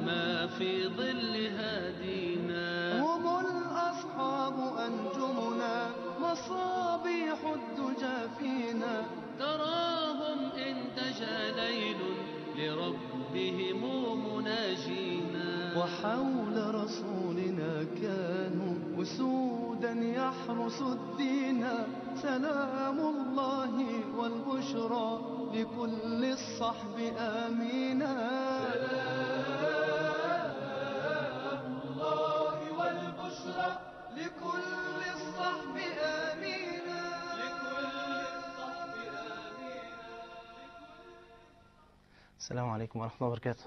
ما في ظل هادينا هم الأصحاب أنجمنا مصابيح الدجى فينا تراهم إن دجى ليل لربهم مناجينا وحول رسولنا كانوا أسودا يحرس الدين سلام الله والبشرى لكل الصحب آمينا سلام الله والبشرى لكل الصحب آمينا لكل الصحب آمينا السلام عليكم ورحمة الله وبركاته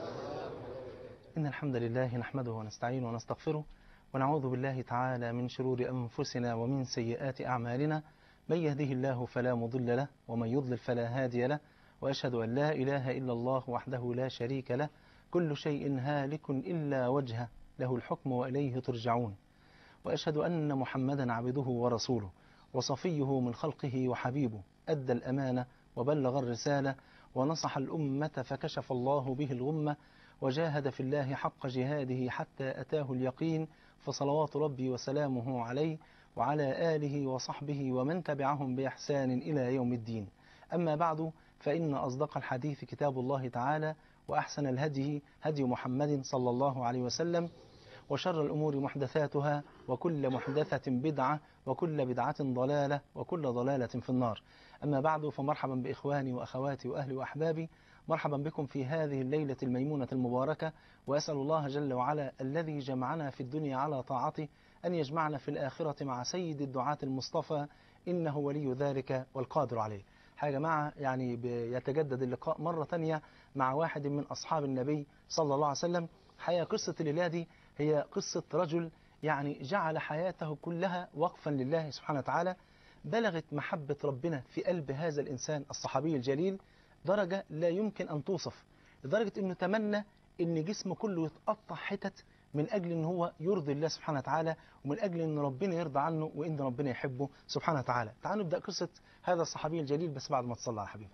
إن الحمد لله نحمده ونستعينه ونستغفره ونعوذ بالله تعالى من شرور أنفسنا ومن سيئات أعمالنا من يهده الله فلا مضل له ومن يضلل فلا هادي له وأشهد أن لا إله إلا الله وحده لا شريك له كل شيء هالك إلا وجهه له الحكم وإليه ترجعون وأشهد أن محمدا عبده ورسوله وصفيه من خلقه وحبيبه أدى الأمانة وبلغ الرسالة ونصح الأمة فكشف الله به الغمة وجاهد في الله حق جهاده حتى أتاه اليقين فصلوات ربي وسلامه عليه وعلى آله وصحبه ومن تبعهم بإحسان إلى يوم الدين أما بعد فإن أصدق الحديث كتاب الله تعالى وأحسن الهدي هدي محمد صلى الله عليه وسلم وشر الأمور محدثاتها وكل محدثة بدعة وكل بدعة ضلالة وكل ضلالة في النار أما بعد فمرحبا بإخواني وأخواتي وأهلي وأحبابي مرحبا بكم في هذه الليلة الميمونة المباركة وأسأل الله جل وعلا الذي جمعنا في الدنيا على طاعته أن يجمعنا في الآخرة مع سيد الدعاة المصطفى إنه ولي ذلك والقادر عليه يا جماعة يعني يتجدد اللقاء مرة تانية مع واحد من أصحاب النبي صلى الله عليه وسلم حقيقة قصة الليلة دي هي قصة رجل يعني جعل حياته كلها وقفا لله سبحانه وتعالى بلغت محبة ربنا في قلب هذا الإنسان الصحابي الجليل درجة لا يمكن أن توصف لدرجة أنه تمنى أن جسمه كله يتقطع حتت من أجل أن هو يرضي الله سبحانه وتعالى ومن أجل أن ربنا يرضى عنه وأن ربنا يحبه سبحانه وتعالى تعالوا نبدأ قصة هذا الصحابي الجليل بس بعد ما تصلى على حبيبك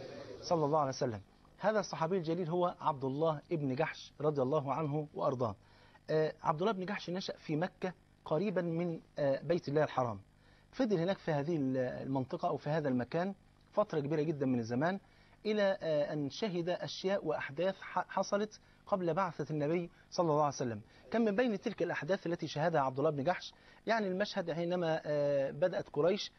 صلى الله عليه وسلم هذا الصحابي الجليل هو عبد الله ابن جحش رضي الله عنه وأرضاه آه عبد الله بن جحش نشأ في مكة قريبا من آه بيت الله الحرام فضل هناك في هذه المنطقة أو في هذا المكان فترة كبيرة جدا من الزمان إلى أن شهد أشياء وأحداث حصلت قبل بعثة النبي صلى الله عليه وسلم كان من بين تلك الأحداث التي شهدها عبد الله بن جحش يعني المشهد حينما بدأت قريش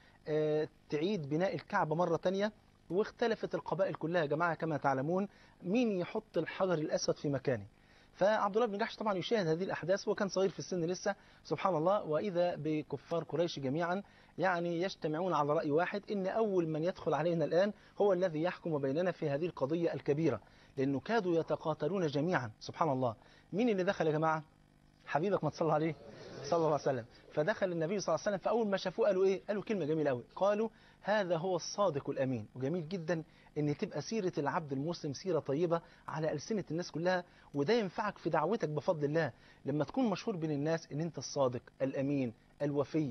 تعيد بناء الكعبة مرة تانية واختلفت القبائل كلها يا جماعة كما تعلمون مين يحط الحجر الأسود في مكانه فعبد الله بن جحش طبعا يشاهد هذه الأحداث وكان صغير في السن لسه سبحان الله وإذا بكفار قريش جميعا يعني يجتمعون على رأي واحد إن أول من يدخل علينا الآن هو الذي يحكم بيننا في هذه القضية الكبيرة لأنه كادوا يتقاتلون جميعا سبحان الله مين اللي دخل يا جماعة حبيبك ما تصلى عليه صلى الله عليه وسلم فدخل النبي صلى الله عليه وسلم فأول ما شافوه قالوا إيه قالوا كلمة جميلة قوي قالوا هذا هو الصادق الأمين وجميل جدا ان تبقى سيرة العبد المسلم سيرة طيبة على ألسنة الناس كلها وده ينفعك في دعوتك بفضل الله لما تكون مشهور بين الناس ان انت الصادق الأمين الوفي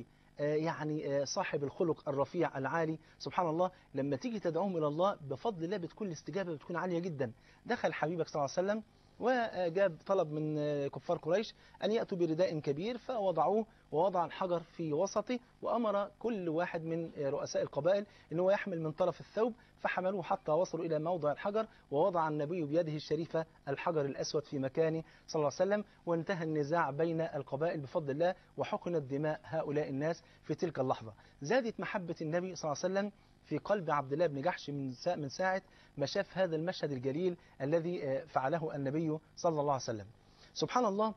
يعني صاحب الخلق الرفيع العالي سبحان الله لما تيجي تدعوهم إلى الله بفضل الله بتكون الاستجابة بتكون عالية جدا دخل حبيبك صلى الله عليه وسلم وجاب طلب من كفار قريش أن يأتوا برداء كبير فوضعوه ووضع الحجر في وسطه وأمر كل واحد من رؤساء القبائل أن هو يحمل من طرف الثوب فحملوه حتى وصلوا إلى موضع الحجر ووضع النبي بيده الشريفة الحجر الأسود في مكانه صلى الله عليه وسلم وانتهى النزاع بين القبائل بفضل الله وحقنت دماء هؤلاء الناس في تلك اللحظة زادت محبة النبي صلى الله عليه وسلم في قلب عبد الله بن جحش من من ساعة ما شاف هذا المشهد الجليل الذي فعله النبي صلى الله عليه وسلم سبحان الله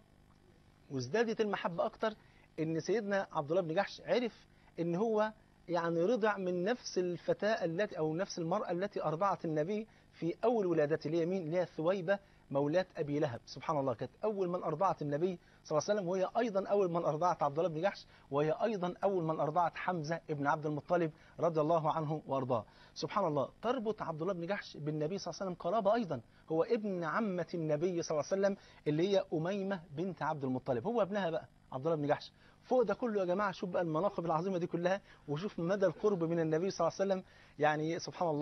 وازدادت المحبة أكتر إن سيدنا عبد الله بن جحش عرف إن هو يعني رضع من نفس الفتاة التي أو نفس المرأة التي أرضعت النبي في أول ولادته اللي هي مين؟ اللي هي ثويبة مولاة أبي لهب سبحان الله كانت أول من أرضعت النبي صلى الله عليه وسلم وهي أيضا أول من أرضعت عبد الله بن جحش وهي أيضا أول من أرضعت حمزة ابن عبد المطلب رضي الله عنه وأرضاه سبحان الله تربط عبد الله بن جحش بالنبي صلى الله عليه وسلم قرابة أيضا هو ابن عمة النبي صلى الله عليه وسلم اللي هي أميمة بنت عبد المطلب هو ابنها بقى عبد الله بن جحش فوق ده كله يا جماعة شوف بقى المناقب العظيمة دي كلها وشوف مدى القرب من النبي صلى الله عليه وسلم يعني سبحان الله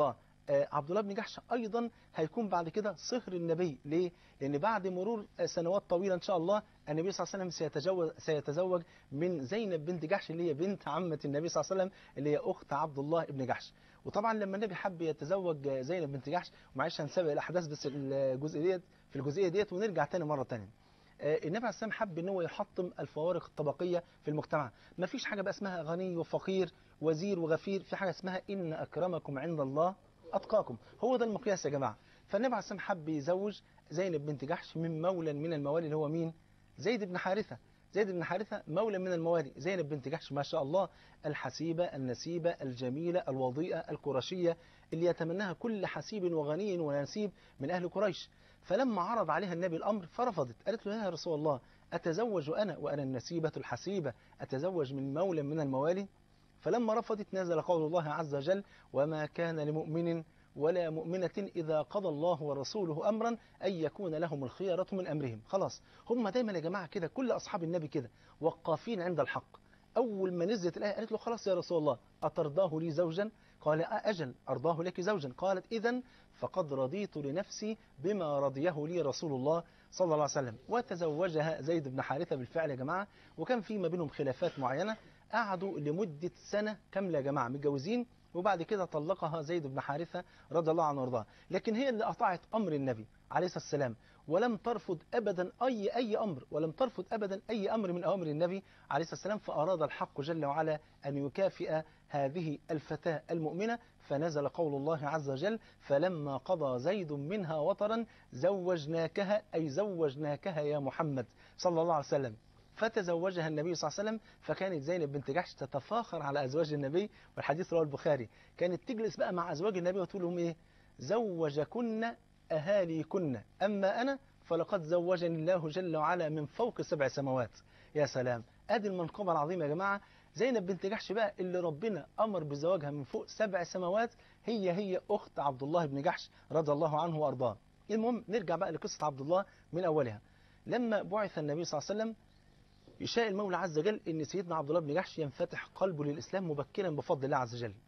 آه، عبد الله بن جحش ايضا هيكون بعد كده صهر النبي ليه لان بعد مرور آه، سنوات طويله ان شاء الله النبي صلى الله عليه وسلم سيتزوج سيتزوج من زينب بنت جحش اللي هي بنت عمه النبي صلى الله عليه وسلم اللي هي اخت عبد الله بن جحش وطبعا لما النبي حب يتزوج آه، زينب بنت جحش ومعلش هنسابق الاحداث بس الجزء ديت في الجزئيه ديت ونرجع تاني مره تانيه آه، النبي عليه السلام حب ان هو يحطم الفوارق الطبقيه في المجتمع ما فيش حاجه بقى اسمها غني وفقير وزير وغفير في حاجه اسمها ان اكرمكم عند الله اتقاكم هو ده المقياس يا جماعه فالنبي عليه السلام حب يزوج زينب بنت جحش من مولى من الموالي اللي هو مين زيد بن حارثه زيد بن حارثه مولى من الموالي زينب بنت جحش ما شاء الله الحسيبه النسيبه الجميله الوضيئه القرشيه اللي يتمناها كل حسيب وغني ونسيب من اهل قريش فلما عرض عليها النبي الأمر فرفضت قالت له يا رسول الله أتزوج أنا وأنا النسيبة الحسيبة أتزوج من مولى من الموالي فلما رفضت نزل قول الله عز وجل وما كان لمؤمن ولا مؤمنة إذا قضى الله ورسوله أمرا أن يكون لهم الخيرة من أمرهم خلاص هم دايما يا جماعة كده كل أصحاب النبي كده وقافين عند الحق أول ما نزلت الآية قالت له خلاص يا رسول الله أترضاه لي زوجا قال أجل أرضاه لك زوجا قالت إذا فقد رضيت لنفسي بما رضيه لي رسول الله صلى الله عليه وسلم وتزوجها زيد بن حارثة بالفعل يا جماعة وكان في ما بينهم خلافات معينة قعدوا لمدة سنة كاملة يا جماعة متجوزين وبعد كده طلقها زيد بن حارثة رضي الله عنه وارضاه لكن هي اللي أطاعت أمر النبي عليه الصلاة والسلام ولم ترفض أبدا أي أي أمر ولم ترفض أبدا أي أمر من أوامر النبي عليه الصلاة والسلام فأراد الحق جل وعلا أن يكافئ هذه الفتاة المؤمنة فنزل قول الله عز وجل فلما قضى زيد منها وطرا زوجناكها أي زوجناكها يا محمد صلى الله عليه وسلم فتزوجها النبي صلى الله عليه وسلم فكانت زينب بنت جحش تتفاخر على أزواج النبي والحديث رواه البخاري كانت تجلس بقى مع أزواج النبي وتقول لهم إيه زوجكن أهاليكن أما أنا فلقد زوجني الله جل وعلا من فوق سبع سماوات يا سلام ادي المنقبة العظيمة يا جماعة زينب بنت جحش بقى اللي ربنا أمر بزواجها من فوق سبع سماوات هي هي أخت عبد الله بن جحش رضي الله عنه وأرضاه المهم نرجع بقى لقصة عبد الله من أولها لما بعث النبي صلى الله عليه وسلم يشاء المولى عز وجل أن سيدنا عبد الله بن جحش ينفتح قلبه للإسلام مبكرا بفضل الله عز وجل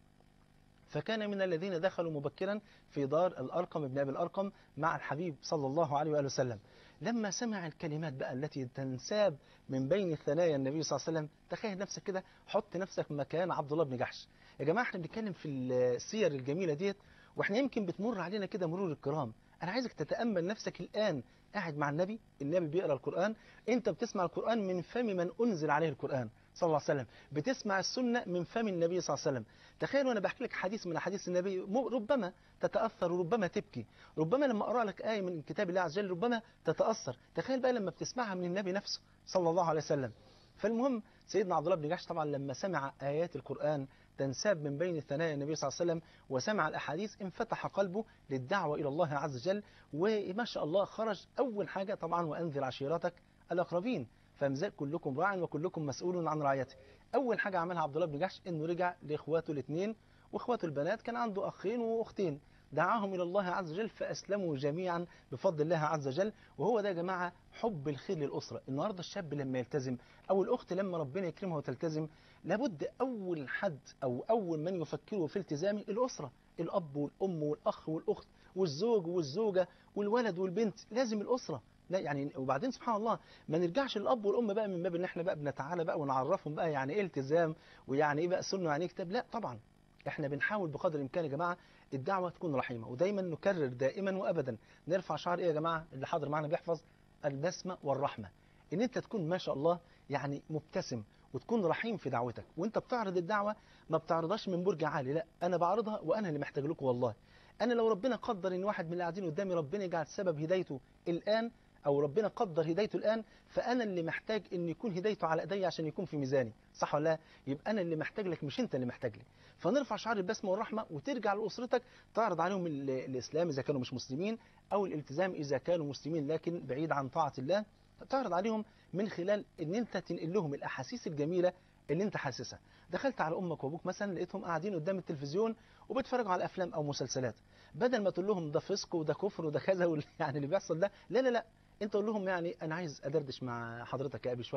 فكان من الذين دخلوا مبكرا في دار الأرقم ابن أبي الأرقم مع الحبيب صلى الله عليه وآله وسلم لما سمع الكلمات بقى التي تنساب من بين ثنايا النبي صلى الله عليه وسلم تخيل نفسك كده حط نفسك مكان عبد الله بن جحش يا جماعة احنا بنتكلم في السير الجميلة ديت واحنا يمكن بتمر علينا كده مرور الكرام انا عايزك تتأمل نفسك الآن قاعد مع النبي النبي بيقرأ القرآن انت بتسمع القرآن من فم من أنزل عليه القرآن صلى الله عليه وسلم بتسمع السنة من فم النبي صلى الله عليه وسلم تخيل وانا بحكي لك حديث من حديث النبي ربما تتأثر وربما تبكي ربما لما أقرأ لك آية من كتاب الله عز وجل ربما تتأثر تخيل بقى لما بتسمعها من النبي نفسه صلى الله عليه وسلم فالمهم سيدنا عبد الله بن جحش طبعا لما سمع آيات القرآن تنساب من بين ثنايا النبي صلى الله عليه وسلم وسمع الأحاديث انفتح قلبه للدعوة إلى الله عز وجل وما شاء الله خرج أول حاجة طبعا وأنذر عشيرتك الأقربين فامزاء كلكم راع وكلكم مسؤول عن رعيته أول حاجة عملها عبد الله بن جحش إنه رجع لإخواته الاثنين وإخواته البنات كان عنده أخين وأختين دعاهم إلى الله عز وجل فأسلموا جميعا بفضل الله عز وجل وهو ده يا جماعة حب الخير للأسرة النهاردة الشاب لما يلتزم أو الأخت لما ربنا يكرمها وتلتزم لابد أول حد أو أول من يفكره في التزامه الأسرة الأب والأم والأخ والأخت والزوج والزوجة والولد والبنت لازم الأسرة لا يعني وبعدين سبحان الله ما نرجعش للاب والام بقى من باب ان احنا بقى بنتعالى بقى ونعرفهم بقى يعني ايه التزام ويعني ايه بقى سنه ويعني ايه كتاب لا طبعا احنا بنحاول بقدر الامكان يا جماعه الدعوه تكون رحيمه ودايما نكرر دائما وابدا نرفع شعار ايه يا جماعه اللي حاضر معانا بيحفظ البسمه والرحمه ان انت تكون ما شاء الله يعني مبتسم وتكون رحيم في دعوتك وانت بتعرض الدعوه ما بتعرضهاش من برج عالي لا انا بعرضها وانا اللي محتاج لكم والله انا لو ربنا قدر ان واحد من اللي قاعدين قدامي ربنا يجعل سبب هدايته الان او ربنا قدر هدايته الان فانا اللي محتاج ان يكون هدايته على ايدي عشان يكون في ميزاني صح ولا لا يبقى انا اللي محتاج لك مش انت اللي محتاج لي فنرفع شعار البسمه والرحمه وترجع لاسرتك تعرض عليهم الاسلام اذا كانوا مش مسلمين او الالتزام اذا كانوا مسلمين لكن بعيد عن طاعه الله تعرض عليهم من خلال ان انت تنقل لهم الاحاسيس الجميله اللي انت حاسسها دخلت على امك وابوك مثلا لقيتهم قاعدين قدام التلفزيون وبيتفرجوا على افلام او مسلسلات بدل ما تقول لهم ده فسق وده كفر وده كذا يعني اللي بيحصل ده لا لا لا انت قول لهم يعني انا عايز ادردش مع حضرتك يا ابي شويه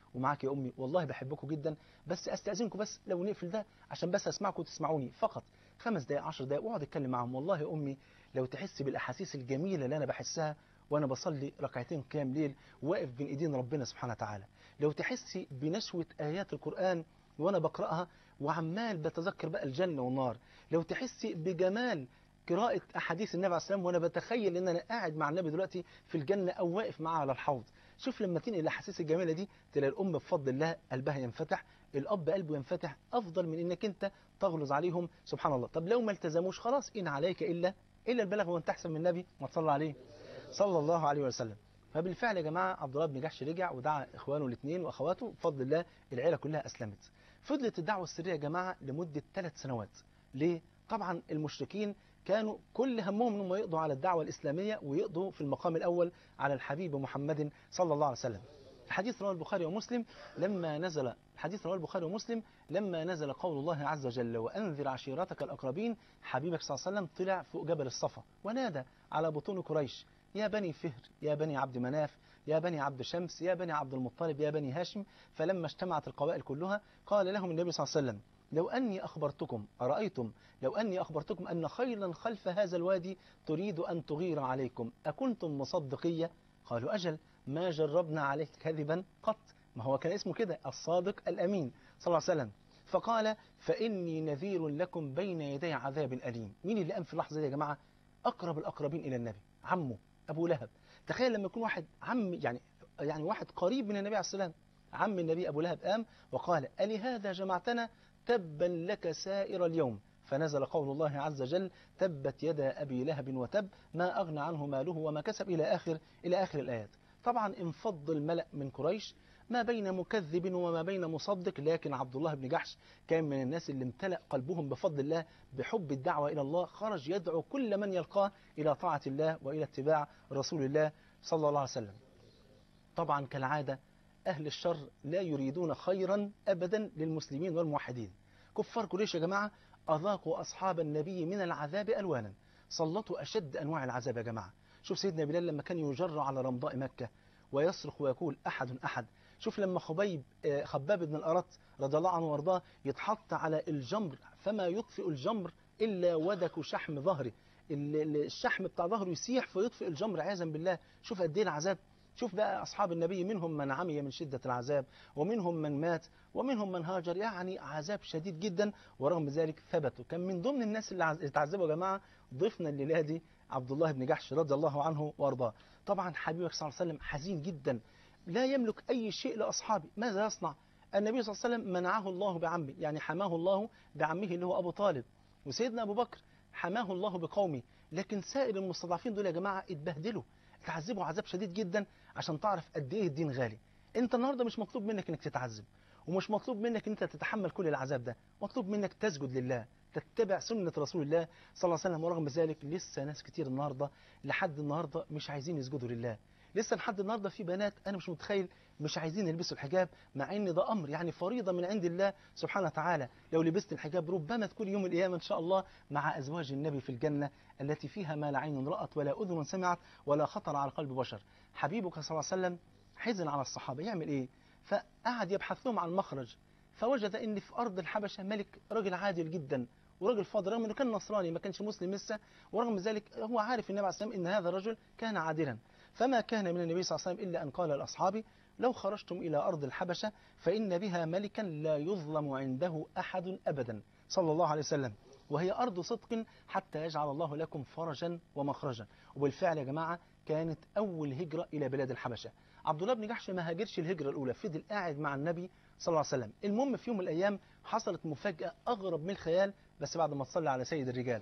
ومعاك يا امي والله بحبكم جدا بس استاذنكم بس لو نقفل ده عشان بس اسمعكم وتسمعوني فقط خمس دقائق 10 دقائق واقعد اتكلم معاهم والله يا امي لو تحس بالاحاسيس الجميله اللي انا بحسها وانا بصلي ركعتين قيام ليل واقف بين ايدين ربنا سبحانه وتعالى لو تحسي بنشوه ايات القران وانا بقراها وعمال بتذكر بقى الجنه والنار لو تحسي بجمال قراءة أحاديث النبي عليه السلام وأنا بتخيل إن أنا قاعد مع النبي دلوقتي في الجنة أو واقف معاه على الحوض شوف لما تنقل الأحاسيس الجميلة دي تلاقي الأم بفضل الله قلبها ينفتح الأب قلبه ينفتح أفضل من إنك أنت تغلظ عليهم سبحان الله طب لو ما التزموش خلاص إن عليك إلا إلا البلاغ وأنت أحسن من النبي ما تصلى عليه صلى الله عليه وسلم فبالفعل يا جماعة عبد الله بن جحش رجع ودعا إخوانه الاثنين وأخواته بفضل الله العيلة كلها أسلمت فضلت الدعوة السرية يا جماعة لمدة ثلاث سنوات ليه؟ طبعا المشركين كانوا كل همهم انهم يقضوا على الدعوة الإسلامية ويقضوا في المقام الأول على الحبيب محمد صلى الله عليه وسلم الحديث رواه البخاري ومسلم لما نزل الحديث رواه البخاري ومسلم لما نزل قول الله عز وجل وأنذر عشيرتك الأقربين حبيبك صلى الله عليه وسلم طلع فوق جبل الصفا ونادى على بطون قريش يا بني فهر يا بني عبد مناف يا بني عبد شمس يا بني عبد المطلب يا بني هاشم فلما اجتمعت القبائل كلها قال لهم النبي صلى الله عليه وسلم لو أني أخبرتكم أرأيتم لو أني أخبرتكم أن خيلا خلف هذا الوادي تريد أن تغير عليكم أكنتم مصدقية قالوا أجل ما جربنا عليك كذبا قط ما هو كان اسمه كده الصادق الأمين صلى الله عليه وسلم فقال فإني نذير لكم بين يدي عذاب أليم مين اللي قام في اللحظة دي يا جماعة أقرب الأقربين إلى النبي عمه أبو لهب تخيل لما يكون واحد عم يعني يعني واحد قريب من النبي عليه السلام عم النبي أبو لهب قام وقال ألهذا جمعتنا تبا لك سائر اليوم فنزل قول الله عز وجل تبت يدا أبي لهب وتب ما أغنى عنه ماله وما كسب إلى آخر إلى آخر الآيات طبعا انفض الملأ من قريش ما بين مكذب وما بين مصدق لكن عبد الله بن جحش كان من الناس اللي امتلأ قلبهم بفضل الله بحب الدعوة إلى الله خرج يدعو كل من يلقاه إلى طاعة الله وإلى اتباع رسول الله صلى الله عليه وسلم طبعا كالعادة أهل الشر لا يريدون خيرا أبدا للمسلمين والموحدين كفار قريش يا جماعة أذاقوا أصحاب النبي من العذاب ألوانا سلطوا أشد أنواع العذاب يا جماعة شوف سيدنا بلال لما كان يجر على رمضاء مكة ويصرخ ويقول أحد أحد شوف لما خبيب خباب بن الأرط رضي الله عنه وارضاه يتحط على الجمر فما يطفئ الجمر إلا ودك شحم ظهره الشحم بتاع ظهره يسيح فيطفئ الجمر عياذا بالله شوف قد ايه العذاب شوف بقى أصحاب النبي منهم من عمي من شدة العذاب ومنهم من مات ومنهم من هاجر يعني عذاب شديد جدا ورغم ذلك ثبتوا كان من ضمن الناس اللي اتعذبوا يا جماعة ضيفنا الليلة دي عبد الله بن جحش رضي الله عنه وارضاه طبعا حبيبك صلى الله عليه وسلم حزين جدا لا يملك أي شيء لأصحابه ماذا يصنع النبي صلى الله عليه وسلم منعه الله بعمه يعني حماه الله بعمه اللي هو أبو طالب وسيدنا أبو بكر حماه الله بقومه لكن سائر المستضعفين دول يا جماعة اتبهدلوا اتعذبوا عذاب شديد جدا عشان تعرف قد ايه الدين غالي انت النهارده مش مطلوب منك انك تتعذب ومش مطلوب منك ان انت تتحمل كل العذاب ده مطلوب منك تسجد لله تتبع سنة رسول الله صلى الله عليه وسلم ورغم ذلك لسه ناس كتير النهارده لحد النهارده مش عايزين يسجدوا لله لسه لحد النهارده في بنات انا مش متخيل مش عايزين يلبسوا الحجاب مع ان ده امر يعني فريضه من عند الله سبحانه وتعالى لو لبست الحجاب ربما تكون يوم القيامه ان شاء الله مع ازواج النبي في الجنه التي فيها ما لا عين رات ولا اذن سمعت ولا خطر على قلب بشر حبيبك صلى الله عليه وسلم حزن على الصحابه يعمل ايه فقعد يبحث لهم عن مخرج فوجد ان في ارض الحبشه ملك راجل عادل جدا وراجل فاضل رغم انه كان نصراني ما كانش مسلم لسه ورغم ذلك هو عارف النبي عليه الصلاه والسلام ان هذا الرجل كان عادلا فما كان من النبي صلى الله عليه وسلم الا ان قال لاصحابه لو خرجتم الى ارض الحبشه فان بها ملكا لا يظلم عنده احد ابدا صلى الله عليه وسلم وهي ارض صدق حتى يجعل الله لكم فرجا ومخرجا وبالفعل يا جماعه كانت اول هجره الى بلاد الحبشه عبد الله بن جحش ما هاجرش الهجره الاولى فضل قاعد مع النبي صلى الله عليه وسلم المهم في يوم من الايام حصلت مفاجاه اغرب من الخيال بس بعد ما تصلي على سيد الرجال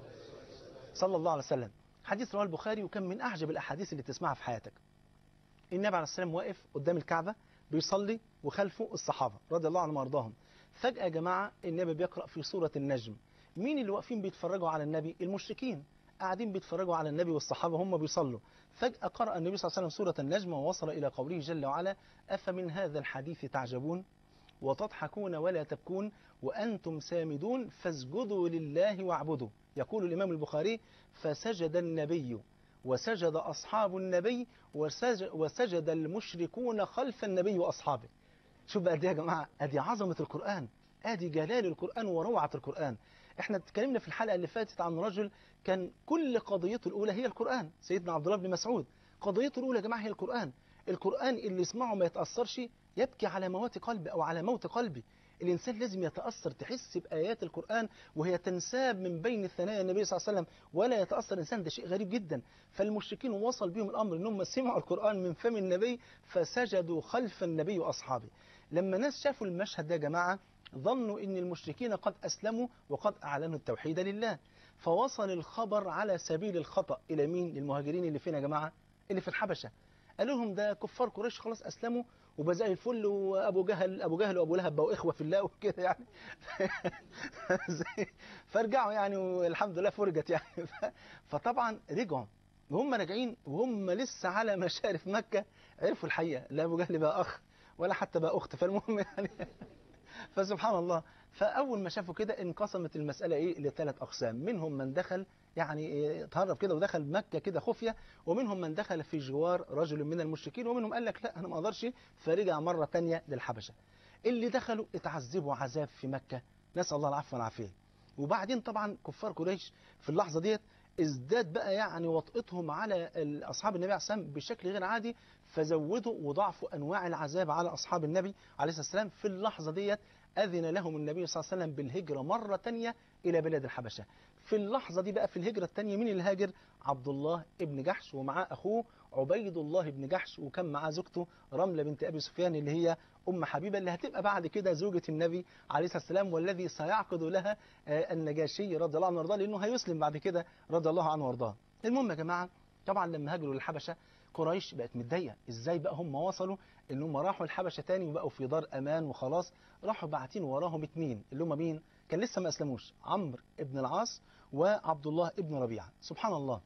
صلى الله عليه وسلم حديث رواه البخاري وكان من اعجب الاحاديث اللي تسمعها في حياتك النبي عليه السلام واقف قدام الكعبه بيصلي وخلفه الصحابه رضي الله عنهم وارضاهم فجاه يا جماعه النبي بيقرا في سوره النجم مين اللي واقفين بيتفرجوا على النبي المشركين قاعدين بيتفرجوا على النبي والصحابه هم بيصلوا فجاه قرا النبي صلى الله عليه وسلم سوره النجم ووصل الى قوله جل وعلا افمن هذا الحديث تعجبون وتضحكون ولا تبكون وأنتم سامدون فاسجدوا لله واعبدوا يقول الإمام البخاري فسجد النبي وسجد أصحاب النبي وسجد, وسجد المشركون خلف النبي وأصحابه شوف بقى دي يا جماعة ادي عظمة القرآن ادي جلال القرآن وروعة القرآن احنا اتكلمنا في الحلقة اللي فاتت عن رجل كان كل قضيته الأولى هي القرآن سيدنا عبد الله بن مسعود قضيته الأولى يا جماعة هي القرآن القرآن اللي يسمعه ما يتأثرش يبكي على موات قلبي أو على موت قلبي الإنسان لازم يتأثر تحس بآيات القرآن وهي تنساب من بين ثنايا النبي صلى الله عليه وسلم ولا يتأثر الإنسان ده شيء غريب جدا فالمشركين وصل بهم الأمر أنهم سمعوا القرآن من فم النبي فسجدوا خلف النبي وأصحابه لما ناس شافوا المشهد ده يا جماعة ظنوا أن المشركين قد أسلموا وقد أعلنوا التوحيد لله فوصل الخبر على سبيل الخطأ إلى مين للمهاجرين اللي فين يا جماعة اللي في الحبشة قالوا لهم ده كفار قريش خلاص أسلموا وبقى زي الفل وابو جهل ابو جهل وابو لهب بقوا اخوه في الله وكده يعني فارجعوا يعني والحمد لله فرجت يعني فطبعا رجعوا وهم راجعين وهم لسه على مشارف مكه عرفوا الحقيقه لا ابو جهل بقى اخ ولا حتى بقى اخت فالمهم يعني فسبحان الله فاول ما شافوا كده انقسمت المساله ايه لثلاث اقسام منهم من دخل يعني اتهرب كده ودخل مكة كده خفية ومنهم من دخل في جوار رجل من المشركين ومنهم قال لك لا أنا ما أقدرش فرجع مرة تانية للحبشة اللي دخلوا اتعذبوا عذاب في مكة نسأل الله العفو والعافية وبعدين طبعا كفار قريش في اللحظة ديت ازداد بقى يعني وطئتهم على أصحاب النبي عليه الصلاة والسلام بشكل غير عادي فزودوا وضعفوا أنواع العذاب على أصحاب النبي عليه الصلاة والسلام في اللحظة ديت أذن لهم النبي صلى الله عليه وسلم بالهجرة مرة تانية إلى بلاد الحبشة في اللحظة دي بقى في الهجرة الثانية مين اللي هاجر عبد الله ابن جحش ومعاه أخوه عبيد الله ابن جحش وكان معاه زوجته رملة بنت أبي سفيان اللي هي أم حبيبة اللي هتبقى بعد كده زوجة النبي عليه الصلاة والسلام والذي سيعقد لها النجاشي رضي الله عنه وارضاه لأنه هيسلم بعد كده رضي الله عنه وارضاه المهم يا جماعة طبعا لما هاجروا للحبشة قريش بقت متضايقه ازاي بقى هم وصلوا ان هم راحوا الحبشه تاني وبقوا في دار امان وخلاص راحوا باعتين وراهم اتنين اللي هم مين كان لسه ما اسلموش عمرو ابن العاص وعبد الله ابن ربيعه سبحان الله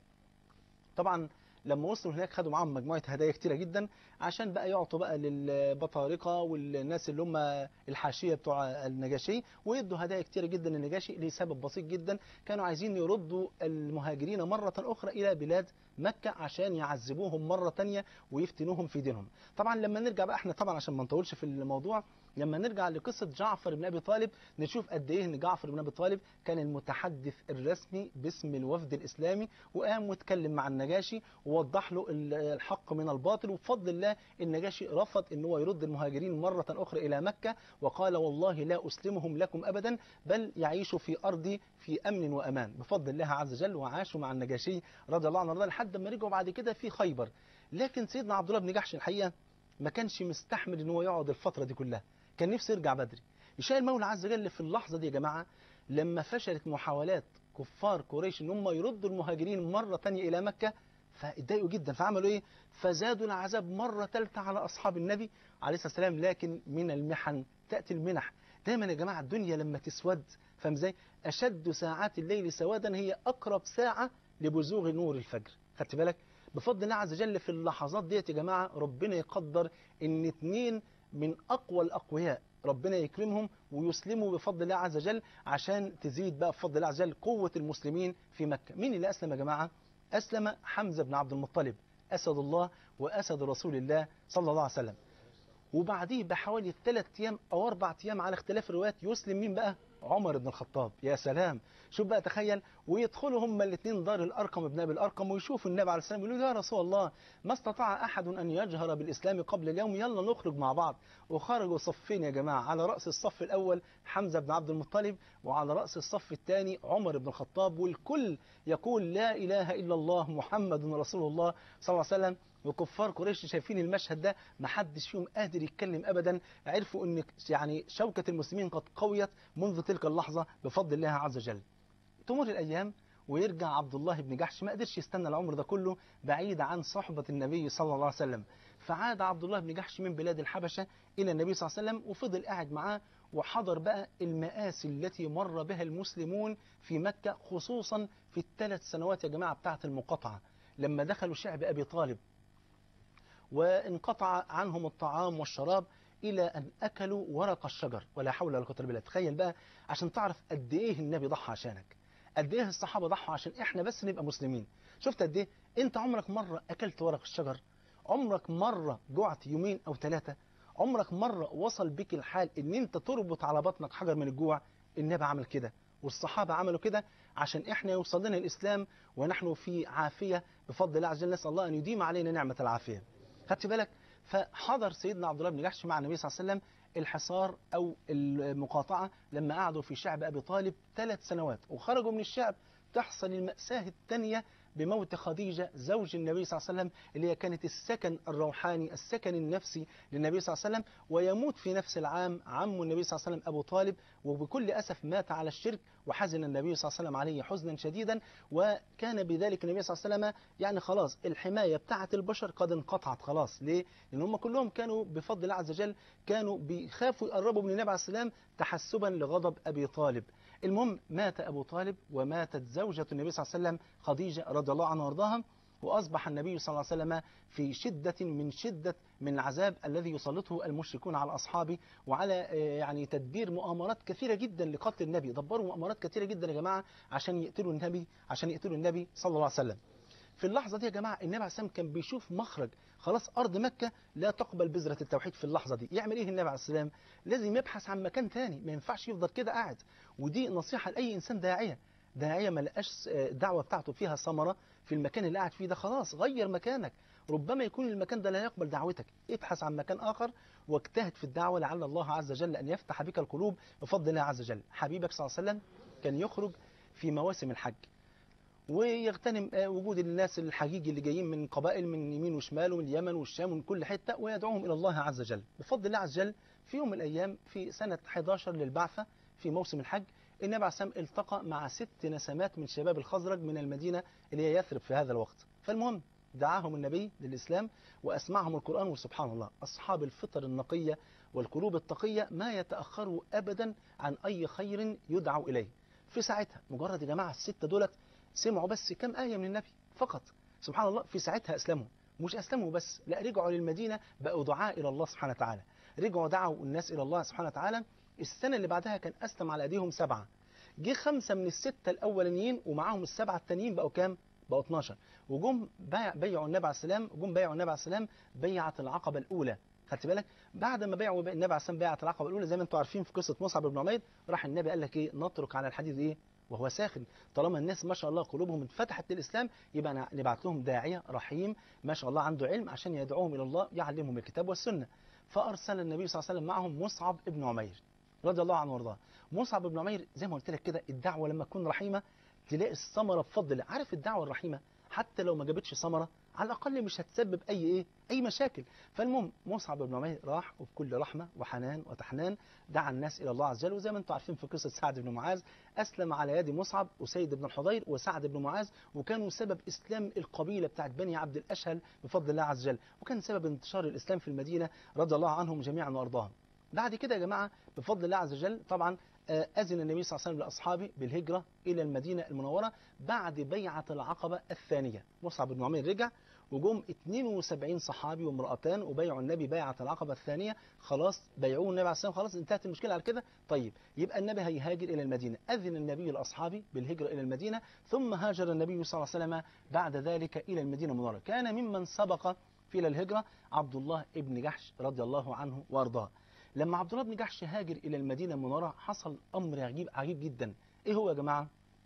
طبعا لما وصلوا هناك خدوا معاهم مجموعه هدايا كتيره جدا عشان بقى يعطوا بقى للبطارقه والناس اللي هم الحاشيه بتوع النجاشي ويدوا هدايا كتيره جدا للنجاشي لسبب بسيط جدا كانوا عايزين يردوا المهاجرين مره اخرى الى بلاد مكة عشان يعذبوهم مرة تانية ويفتنوهم في دينهم طبعا لما نرجع بقى احنا طبعا عشان ما نطولش في الموضوع لما نرجع لقصة جعفر بن أبي طالب نشوف قد إيه إن جعفر بن أبي طالب كان المتحدث الرسمي باسم الوفد الإسلامي وقام واتكلم مع النجاشي ووضح له الحق من الباطل وبفضل الله النجاشي رفض إن هو يرد المهاجرين مرة أخرى إلى مكة وقال والله لا أسلمهم لكم أبدا بل يعيشوا في أرضي في أمن وأمان بفضل الله عز وجل وعاشوا مع النجاشي رضي الله عنه وارضاه لحد ما رجعوا بعد كده في خيبر لكن سيدنا عبد الله بن جحش الحقيقة ما كانش مستحمل ان هو يقعد الفترة دي كلها كان نفسه يرجع بدري يشاء المولى عز وجل في اللحظة دي يا جماعة لما فشلت محاولات كفار قريش ان هم يردوا المهاجرين مرة تانية إلى مكة فاتضايقوا جدا فعملوا ايه فزادوا العذاب مرة ثالثة على أصحاب النبي عليه الصلاة والسلام لكن من المحن تأتي المنح دايما يا جماعة الدنيا لما تسود فاهم ازاي أشد ساعات الليل سوادا هي أقرب ساعة لبزوغ نور الفجر خدت بالك بفضل الله عز وجل في اللحظات ديت يا جماعة ربنا يقدر ان اتنين من أقوى الأقوياء ربنا يكرمهم ويسلموا بفضل الله عز وجل عشان تزيد بقى بفضل الله عز وجل قوة المسلمين في مكة مين اللي أسلم يا جماعة أسلم حمزة بن عبد المطلب أسد الله وأسد رسول الله صلى الله عليه وسلم وبعديه بحوالي ثلاث أيام أو أربع أيام على اختلاف الروايات يسلم مين بقى عمر بن الخطاب يا سلام شوف بقى تخيل ويدخلوا هما الاثنين دار الأرقم ابن أبي الأرقم ويشوفوا النبي عليه السلام يقولوا يا رسول الله ما استطاع أحد أن يجهر بالإسلام قبل اليوم يلا نخرج مع بعض وخرجوا صفين يا جماعة على رأس الصف الأول حمزة بن عبد المطلب وعلى رأس الصف الثاني عمر بن الخطاب والكل يقول لا إله إلا الله محمد رسول الله صلى الله عليه وسلم وكفار قريش شايفين المشهد ده ما حدش فيهم قادر يتكلم ابدا عرفوا ان يعني شوكة المسلمين قد قويت منذ تلك اللحظة بفضل الله عز وجل تمر الايام ويرجع عبد الله بن جحش ما قدرش يستنى العمر ده كله بعيد عن صحبة النبي صلى الله عليه وسلم فعاد عبد الله بن جحش من بلاد الحبشة إلى النبي صلى الله عليه وسلم وفضل قاعد معاه وحضر بقى المآسي التي مر بها المسلمون في مكة خصوصا في الثلاث سنوات يا جماعة بتاعة المقاطعة لما دخلوا شعب أبي طالب وانقطع عنهم الطعام والشراب إلى أن أكلوا ورق الشجر ولا حول ولا قوة إلا بالله تخيل بقى عشان تعرف قد إيه النبي ضحى عشانك قد إيه الصحابة ضحوا عشان إحنا بس نبقى مسلمين شفت قد إيه أنت عمرك مرة أكلت ورق الشجر عمرك مرة جعت يومين أو ثلاثة عمرك مرة وصل بك الحال ان انت تربط على بطنك حجر من الجوع النبي عمل كده والصحابة عملوا كده عشان احنا يوصل لنا الاسلام ونحن في عافية بفضل الله عز وجل نسأل الله ان يديم علينا نعمة العافية خدت بالك فحضر سيدنا عبد الله بن جحش مع النبي صلى الله عليه وسلم الحصار او المقاطعة لما قعدوا في شعب ابي طالب ثلاث سنوات وخرجوا من الشعب تحصل المأساة الثانية بموت خديجة زوج النبي صلى الله عليه وسلم اللي هي كانت السكن الروحاني السكن النفسي للنبي صلى الله عليه وسلم ويموت في نفس العام عم النبي صلى الله عليه وسلم أبو طالب وبكل أسف مات على الشرك وحزن النبي صلى الله عليه وسلم عليه حزنا شديدا وكان بذلك النبي صلى الله عليه وسلم يعني خلاص الحماية بتاعة البشر قد انقطعت خلاص ليه؟ لأن هم كلهم كانوا بفضل الله عز وجل كانوا بيخافوا يقربوا من النبي عليه السلام تحسبا لغضب أبي طالب المهم مات أبو طالب وماتت زوجة النبي صلى الله عليه وسلم خديجة رضي الله عنها وارضاها وأصبح النبي صلى الله عليه وسلم في شدة من شدة من العذاب الذي يسلطه المشركون على أصحابه وعلى يعني تدبير مؤامرات كثيرة جدا لقتل النبي دبروا مؤامرات كثيرة جدا يا جماعة عشان يقتلوا النبي عشان يقتلوا النبي صلى الله عليه وسلم في اللحظة دي يا جماعة النبي عليه السلام كان بيشوف مخرج خلاص أرض مكة لا تقبل بذرة التوحيد في اللحظة دي يعمل إيه النبي عليه السلام لازم يبحث عن مكان تاني ما ينفعش يفضل كده قاعد ودي نصيحة لأي إنسان داعية داعية ما لقاش الدعوة بتاعته فيها ثمرة في المكان اللي قاعد فيه ده خلاص غير مكانك ربما يكون المكان ده لا يقبل دعوتك ابحث عن مكان آخر واجتهد في الدعوة لعل الله عز وجل أن يفتح بك القلوب بفضل الله عز وجل حبيبك صلى الله عليه وسلم كان يخرج في مواسم الحج ويغتنم وجود الناس الحجيج اللي جايين من قبائل من يمين وشمال ومن اليمن والشام ومن كل حتة ويدعوهم إلى الله عز وجل بفضل الله عز وجل في يوم من الأيام في سنة 11 للبعثة في موسم الحج النبي عليه السلام التقى مع ست نسمات من شباب الخزرج من المدينة اللي هي يثرب في هذا الوقت فالمهم دعاهم النبي للإسلام وأسمعهم القرآن وسبحان الله أصحاب الفطر النقية والقلوب التقية ما يتأخروا أبدا عن أي خير يدعوا إليه في ساعتها مجرد يا جماعة الستة دولت سمعوا بس كم آية من النبي فقط سبحان الله في ساعتها أسلموا مش أسلموا بس لا رجعوا للمدينة بقوا دعاء إلى الله سبحانه وتعالى رجعوا دعوا الناس إلى الله سبحانه وتعالى السنة اللي بعدها كان أسلم على أيديهم سبعة جه خمسة من الستة الأولانيين ومعاهم السبعة التانيين بقوا كام؟ بقوا 12 وجم بيع بيعوا النبي عليه السلام جم بيعوا النبي عليه السلام بيعة العقبة الأولى خدت بالك بعد ما بيعوا النبي عليه السلام بيعة العقبة الأولى زي ما انتم عارفين في قصة مصعب بن عمير راح النبي قال لك إيه نترك على الحديث إيه وهو ساخن طالما الناس ما شاء الله قلوبهم اتفتحت للإسلام يبقى نبعت لهم داعية رحيم ما شاء الله عنده علم عشان يدعوهم إلى الله يعلمهم الكتاب والسنة فأرسل النبي صلى الله عليه وسلم معهم مصعب بن عمير رضي الله عنه وارضاه مصعب بن عمير زي ما قلت لك كده الدعوة لما تكون رحيمة تلاقي الثمرة بفضل الله عارف الدعوة الرحيمة حتى لو ما جابتش ثمرة على الأقل مش هتسبب أي إيه أي مشاكل فالمهم مصعب بن عمير راح وبكل رحمة وحنان وتحنان دعا الناس إلى الله عز وجل وزي ما أنتم عارفين في قصة سعد بن معاذ أسلم على يد مصعب وسيد بن الحضير وسعد بن معاذ وكانوا سبب إسلام القبيلة بتاعت بني عبد الأشهل بفضل الله عز وجل وكان سبب انتشار الإسلام في المدينة رضي الله عنهم جميعا وأرضاهم بعد كده يا جماعة بفضل الله عز وجل طبعا أذن النبي صلى الله عليه وسلم لأصحابه بالهجرة إلى المدينة المنورة بعد بيعة العقبة الثانية مصعب بن عمير رجع وجم 72 صحابي وامرأتان وبيعوا النبي بيعة العقبة الثانية خلاص بيعوه النبي عليه السلام خلاص انتهت المشكلة على كده طيب يبقى النبي هيهاجر إلى المدينة أذن النبي لأصحابه بالهجرة إلى المدينة ثم هاجر النبي صلى الله عليه وسلم بعد ذلك إلى المدينة المنورة كان ممن سبق في الهجرة عبد الله ابن جحش رضي الله عنه وارضاه لما عبد الله بن جحش هاجر إلى المدينة المنورة حصل أمر عجيب عجيب جدا إيه هو يا جماعة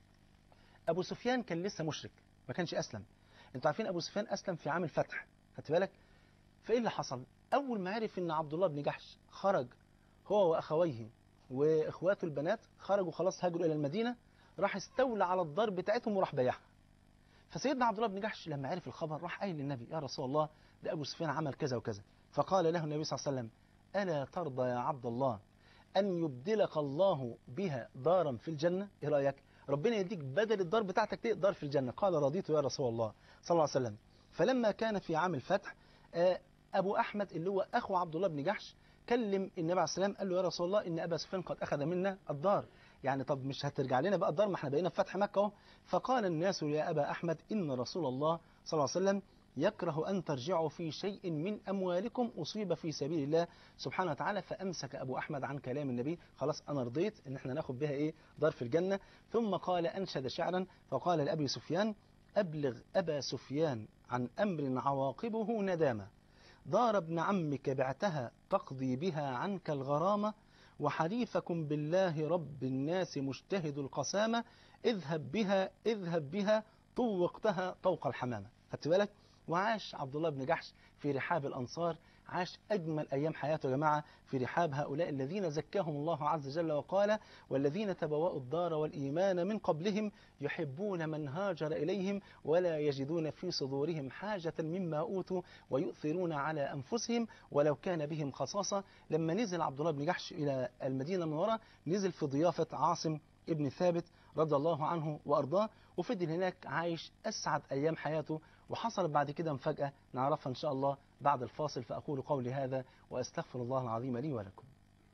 أبو سفيان كان لسه مشرك ما كانش أسلم أنتوا عارفين أبو سفيان أسلم في عام الفتح خدت بالك فإيه اللي حصل أول ما عرف إن عبد الله بن جحش خرج هو وأخويه وإخواته البنات خرجوا خلاص هاجروا إلى المدينة راح استولى على الدار بتاعتهم وراح بيعها فسيدنا عبد الله بن جحش لما عرف الخبر راح قايل للنبي يا رسول الله ده أبو سفيان عمل كذا وكذا فقال له النبي صلى الله عليه وسلم ألا ترضى يا عبد الله أن يبدلك الله بها دارا في الجنة إيه رأيك ربنا يديك بدل الدار بتاعتك دي دار في الجنة قال رضيت يا رسول الله صلى الله عليه وسلم فلما كان في عام الفتح أبو أحمد اللي هو أخو عبد الله بن جحش كلم النبي عليه السلام قال له يا رسول الله إن أبا سفيان قد أخذ منا الدار يعني طب مش هترجع لنا بقى الدار ما احنا بقينا في فتح مكة اهو فقال الناس يا أبا أحمد إن رسول الله صلى الله عليه وسلم يكره أن ترجعوا في شيء من أموالكم أصيب في سبيل الله سبحانه وتعالى فأمسك أبو أحمد عن كلام النبي خلاص أنا رضيت إن احنا ناخد بها إيه دار في الجنة ثم قال أنشد شعرا فقال لأبي سفيان أبلغ أبا سفيان عن أمر عواقبه ندامة دار ابن عمك بعتها تقضي بها عنك الغرامة وحليفكم بالله رب الناس مجتهد القسامة اذهب بها اذهب بها طوقتها طوق الحمامة خدت بالك وعاش عبد الله بن جحش في رحاب الأنصار عاش أجمل أيام حياته يا جماعة في رحاب هؤلاء الذين زكاهم الله عز وجل وقال والذين تبوأوا الدار والإيمان من قبلهم يحبون من هاجر إليهم ولا يجدون في صدورهم حاجة مما أوتوا ويؤثرون على أنفسهم ولو كان بهم خصاصة لما نزل عبد الله بن جحش إلى المدينة المنورة نزل في ضيافة عاصم ابن ثابت رضي الله عنه وأرضاه وفضل هناك عايش أسعد أيام حياته وحصلت بعد كده مفاجأة نعرفها إن شاء الله بعد الفاصل فأقول قولي هذا وأستغفر الله العظيم لي ولكم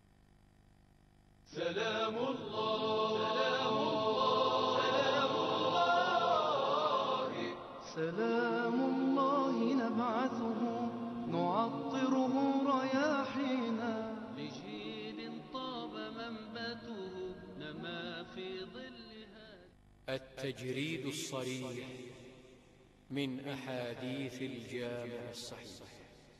سلام الله سلام الله سلام الله سلام الله نبعثه نعطره رياحينا لجيل طاب منبته نما في ظلها التجريد الصريح من أحاديث الجامع الصحيح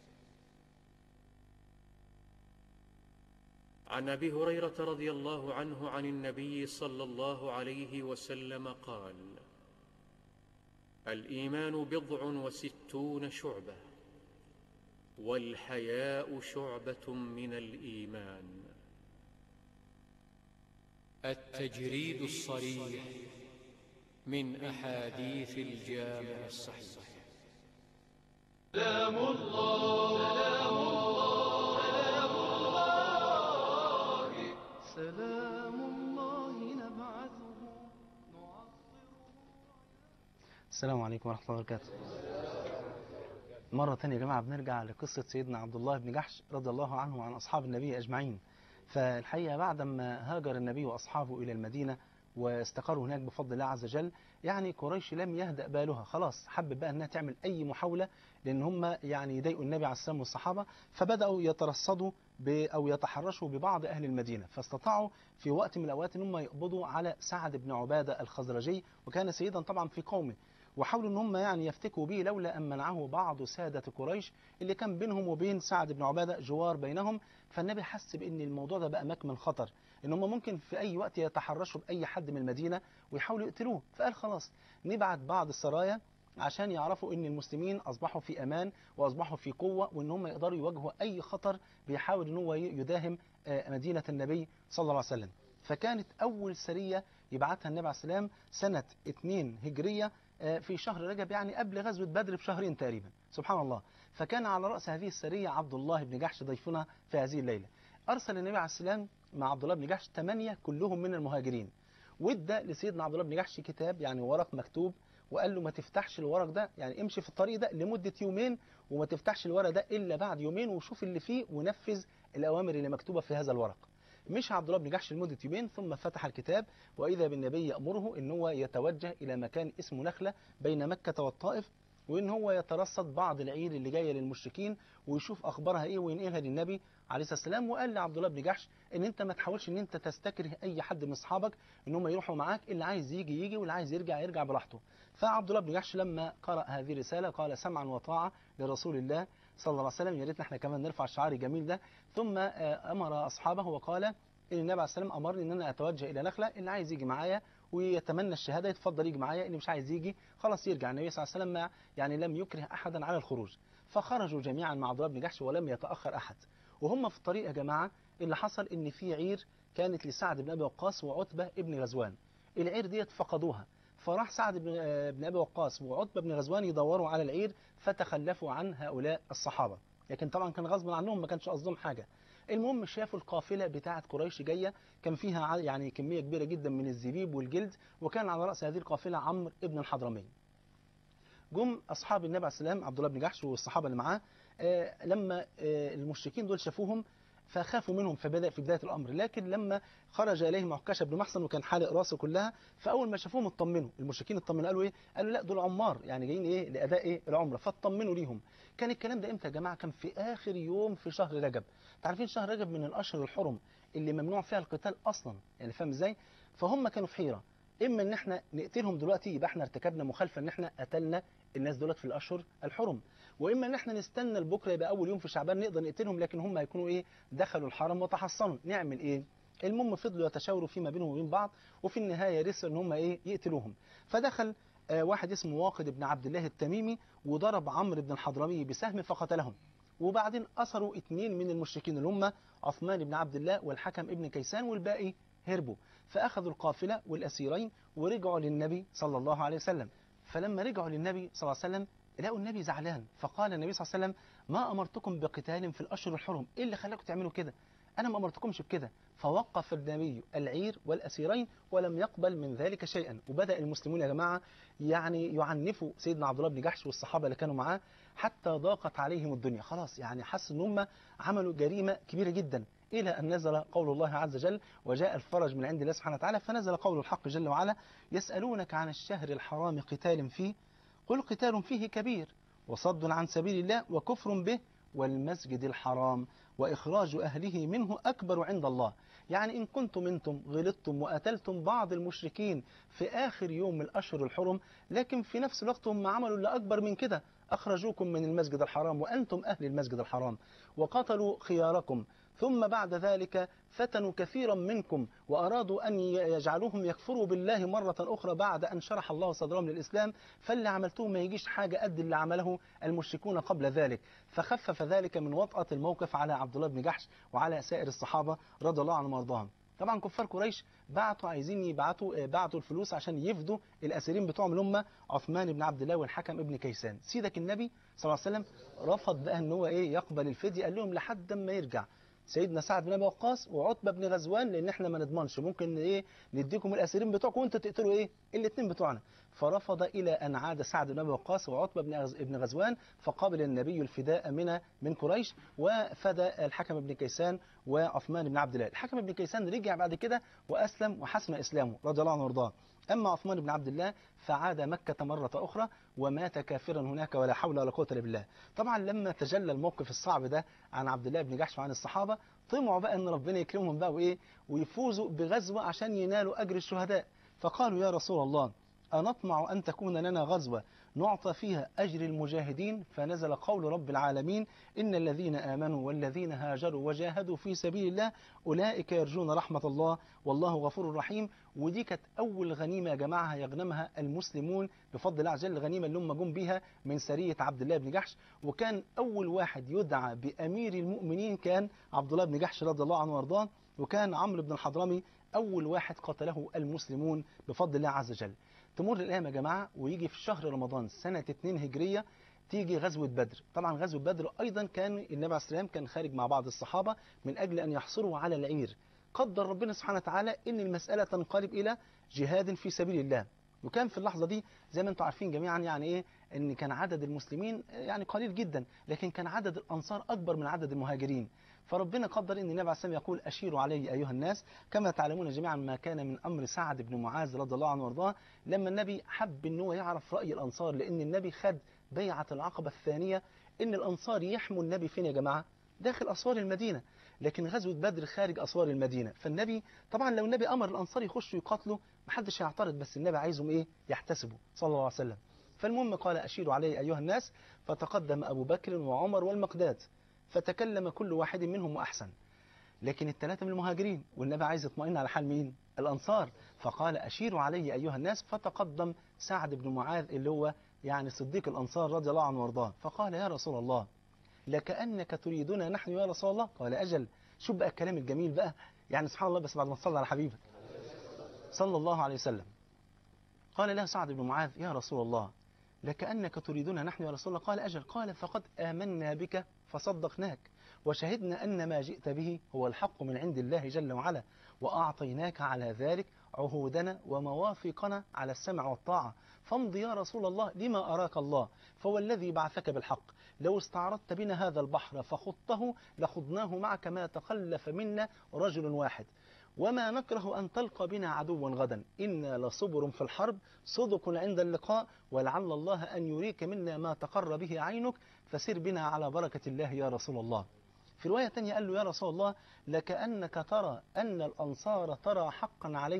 عن أبي هريرة رضي الله عنه عن النبي صلى الله عليه وسلم قال الإيمان بضع وستون شعبة والحياء شعبة من الإيمان التجريد الصريح من أحاديث الجامع الصحيح سلام الله سلام الله سلام الله سلام الله نبعثه نعطره السلام عليكم ورحمة الله وبركاته مرة تانية يا جماعة بنرجع لقصة سيدنا عبد الله بن جحش رضي الله عنه وعن أصحاب النبي أجمعين فالحقيقة بعد ما هاجر النبي وأصحابه إلى المدينة واستقروا هناك بفضل الله عز وجل يعني قريش لم يهدأ بالها خلاص حب بقى انها تعمل اي محاولة لان هم يعني يضايقوا النبي عليه السلام والصحابة فبدأوا يترصدوا ب او يتحرشوا ببعض اهل المدينة فاستطاعوا في وقت من الاوقات ان هم يقبضوا على سعد بن عبادة الخزرجي وكان سيدا طبعا في قومه وحاولوا ان هم يعني يفتكوا به لولا ان منعه بعض سادة قريش اللي كان بينهم وبين سعد بن عبادة جوار بينهم فالنبي حس بان الموضوع ده بقى مكمن خطر ان هم ممكن في اي وقت يتحرشوا باي حد من المدينه ويحاولوا يقتلوه فقال خلاص نبعت بعض السرايا عشان يعرفوا ان المسلمين اصبحوا في امان واصبحوا في قوه وان هم يقدروا يواجهوا اي خطر بيحاول ان هو يداهم آه، مدينه النبي صلى الله عليه وسلم فكانت اول سريه يبعتها النبي عليه السلام سنه 2 هجريه آه، في شهر رجب يعني قبل غزوه بدر بشهرين تقريبا سبحان الله فكان على راس هذه السريه عبد الله بن جحش ضيفنا في هذه الليله ارسل النبي عليه السلام مع عبد الله بن جحش ثمانية كلهم من المهاجرين وادى لسيدنا عبد الله بن جحش كتاب يعني ورق مكتوب وقال له ما تفتحش الورق ده يعني امشي في الطريق ده لمدة يومين وما تفتحش الورق ده إلا بعد يومين وشوف اللي فيه ونفذ الأوامر اللي مكتوبة في هذا الورق مشى عبد الله بن جحش لمدة يومين ثم فتح الكتاب وإذا بالنبي يأمره إن هو يتوجه إلى مكان اسمه نخلة بين مكة والطائف وإن هو يترصد بعض العير اللي جاية للمشركين ويشوف أخبارها إيه وينقلها للنبي عليه الصلاة والسلام وقال لعبد الله بن جحش إن أنت ما تحاولش إن أنت تستكره أي حد من أصحابك إن هم يروحوا معاك اللي عايز يجي يجي واللي عايز يرجع يرجع براحته فعبد الله بن جحش لما قرأ هذه الرسالة قال سمعا وطاعة لرسول الله صلى الله عليه وسلم يا ريتنا احنا كمان نرفع الشعار الجميل ده ثم آه، أمر أصحابه وقال إن النبي عليه السلام أمرني إن أنا أتوجه إلى نخلة اللي عايز يجي معايا ويتمنى الشهادة يتفضل يجي معايا اللي مش عايز يجي خلاص يرجع النبي صلى الله عليه وسلم ما يعني لم يكره أحدا على الخروج فخرجوا جميعا مع عبد الله بن جحش ولم يتأخر أحد وهم في الطريق يا جماعة اللي حصل إن في عير كانت لسعد بن أبي وقاص وعتبة ابن غزوان العير ديت فقدوها فراح سعد بن آه، بن أبي وقاص وعتبة بن غزوان يدوروا على العير فتخلفوا عن هؤلاء الصحابة لكن طبعا كان غصبا عنهم ما كانش قصدهم حاجة المهم شافوا القافلة بتاعة قريش جاية كان فيها ع- يعني كمية كبيرة جدا من الزبيب والجلد وكان على رأس هذه القافلة عمرو ابن الحضرمي جم أصحاب النبي عليه السلام عبد الله بن جحش والصحابة اللي معاه آه، لما آه، المشركين دول شافوهم فخافوا منهم في بداية في بداية الأمر لكن لما خرج إليهم عكاشة بن محصن وكان حالق راسه كلها فأول ما شافوهم اطمنوا المشركين اطمنوا قالوا إيه قالوا لا دول عمار يعني جايين إيه لأداء إيه العمرة فاطمنوا ليهم كان الكلام ده إمتى يا جماعة كان في آخر يوم في شهر رجب عارفين شهر رجب من الأشهر الحرم اللي ممنوع فيها القتال أصلا يعني فاهم إزاي فهم كانوا في حيرة اما ان احنا نقتلهم دلوقتي يبقى احنا ارتكبنا مخالفه ان احنا قتلنا الناس دولت في الاشهر الحرم واما ان احنا نستنى لبكره يبقى اول يوم في شعبان نقدر نقتلهم لكن هم هيكونوا ايه دخلوا الحرم وتحصنوا نعمل ايه المهم فضلوا يتشاوروا فيما بينهم وبين بعض وفي النهايه رسوا ان هم ايه يقتلوهم فدخل آه واحد اسمه واقد بن عبد الله التميمي وضرب عمرو بن الحضرمي بسهم فقتلهم وبعدين أسروا اثنين من المشركين اللي هم عثمان بن عبد الله والحكم ابن كيسان والباقي هربوا فأخذوا القافلة والأسيرين ورجعوا للنبي صلى الله عليه وسلم فلما رجعوا للنبي صلى الله عليه وسلم لقوا النبي زعلان فقال النبي صلى الله عليه وسلم ما أمرتكم بقتال في الأشهر الحرم إيه اللي خلاكم تعملوا كده أنا ما أمرتكمش بكده فوقف النبي العير والأسيرين ولم يقبل من ذلك شيئا وبدأ المسلمون يا جماعة يعني يعنفوا سيدنا عبد الله بن جحش والصحابة اللي كانوا معاه حتى ضاقت عليهم الدنيا خلاص يعني حسوا ان هم عملوا جريمة كبيرة جدا إلى أن نزل قول الله عز وجل وجاء الفرج من عند الله سبحانه وتعالى فنزل قول الحق جل وعلا يسألونك عن الشهر الحرام قتال فيه قل قتال فيه كبير وصد عن سبيل الله وكفر به والمسجد الحرام وإخراج أهله منه أكبر عند الله يعني إن كنتم أنتم غلطتم وقتلتم بعض المشركين في آخر يوم من الأشهر الحرم لكن في نفس الوقت هم عملوا اللي أكبر من كده أخرجوكم من المسجد الحرام وأنتم أهل المسجد الحرام وقتلوا خياركم ثم بعد ذلك فتنوا كثيرا منكم وأرادوا أن يجعلوهم يكفروا بالله مرة أخرى بعد أن شرح الله صدرهم للإسلام فاللي عملتوه ما يجيش حاجة قد اللي عمله المشركون قبل ذلك فخفف ذلك من وطأة الموقف على عبد الله بن جحش وعلى سائر الصحابة رضي الله عنهم وارضاهم طبعا كفار قريش بعتوا عايزين يبعتوا بعتوا الفلوس عشان يفدوا الاسيرين بتوعهم اللي هم عثمان بن عبد الله والحكم ابن كيسان سيدك النبي صلى الله عليه وسلم رفض بقى ان هو ايه يقبل الفدية قال لهم لحد ما يرجع سيدنا سعد بن ابي وقاص وعتبه بن غزوان لان احنا ما نضمنش ممكن ايه نديكم الاسيرين بتوعكم وانتوا تقتلوا ايه الاثنين بتوعنا فرفض الى ان عاد سعد بن ابي وقاص وعتبه بن ابن غزوان فقابل النبي الفداء من من قريش وفدى الحكم بن كيسان وعثمان بن عبد الله الحكم بن كيسان رجع بعد كده واسلم وحسن اسلامه رضي الله عنه وارضاه أما عثمان بن عبد الله فعاد مكة مرة أخرى ومات كافرا هناك ولا حول ولا قوة إلا بالله طبعا لما تجلى الموقف الصعب ده عن عبد الله بن جحش وعن الصحابة طمعوا بقى أن ربنا يكرمهم بقى وإيه ويفوزوا بغزوة عشان ينالوا أجر الشهداء فقالوا يا رسول الله أنطمع أن تكون لنا غزوة نعطى فيها أجر المجاهدين فنزل قول رب العالمين إن الذين آمنوا والذين هاجروا وجاهدوا في سبيل الله أولئك يرجون رحمة الله والله غفور رحيم ودي كانت أول غنيمة يا جماعة يغنمها المسلمون بفضل الله عز وجل الغنيمة اللي هم جم بيها من سرية عبد الله بن جحش وكان أول واحد يدعى بأمير المؤمنين كان عبد الله بن جحش رضي الله عنه وارضاه وكان عمرو بن الحضرمي أول واحد قتله المسلمون بفضل الله عز وجل تمر الأيام يا جماعة ويجي في شهر رمضان سنة 2 هجرية تيجي غزوة بدر طبعا غزوة بدر أيضا كان النبي عليه السلام كان خارج مع بعض الصحابة من أجل أن يحصروا على العير قدر ربنا سبحانه وتعالى أن المسألة تنقلب إلى جهاد في سبيل الله وكان في اللحظة دي زي ما انتم عارفين جميعا يعني ايه ان كان عدد المسلمين يعني قليل جدا لكن كان عدد الانصار اكبر من عدد المهاجرين فربنا قدر ان النبي عليه السلام يقول اشيروا علي ايها الناس كما تعلمون جميعا ما كان من امر سعد بن معاذ رضي الله عنه وارضاه لما النبي حب ان هو يعرف راي الانصار لان النبي خد بيعه العقبه الثانيه ان الانصار يحموا النبي فين يا جماعه داخل اسوار المدينه لكن غزوة بدر خارج أسوار المدينة فالنبي طبعا لو النبي أمر الأنصار يخشوا يقاتلوا محدش هيعترض بس النبي عايزهم إيه يحتسبوا صلى الله عليه وسلم فالمهم قال أشيروا علي أيها الناس فتقدم أبو بكر وعمر والمقداد فتكلم كل واحد منهم وأحسن لكن الثلاثة من المهاجرين والنبي عايز يطمئن على حال مين الأنصار فقال أشيروا علي أيها الناس فتقدم سعد بن معاذ اللي هو يعني صديق الأنصار رضي الله عنه وارضاه فقال يا رسول الله لكأنك تريدنا نحن يا رسول الله قال أجل شوف بقى الكلام الجميل بقى يعني سبحان الله بس بعد ما تصلي على حبيبك صلى الله عليه وسلم قال له سعد بن معاذ يا رسول الله لكأنك تريدنا نحن يا رسول الله قال أجل قال فقد آمنا بك فصدقناك وشهدنا أن ما جئت به هو الحق من عند الله جل وعلا وأعطيناك على ذلك عهودنا ومواثيقنا على السمع والطاعة فامض يا رسول الله لما أراك الله فهو الذي بعثك بالحق لو استعرضت بنا هذا البحر فخضته لخضناه معك ما تخلف منا رجل واحد وما نكره أن تلقى بنا عدوا غدا إنا لصبر في الحرب صدق عند اللقاء ولعل الله أن يريك منا ما تقر به عينك فسر بنا على بركة الله يا رسول الله في رواية تانية قال له يا رسول الله لكأنك ترى أن الأنصار ترى حقا عليها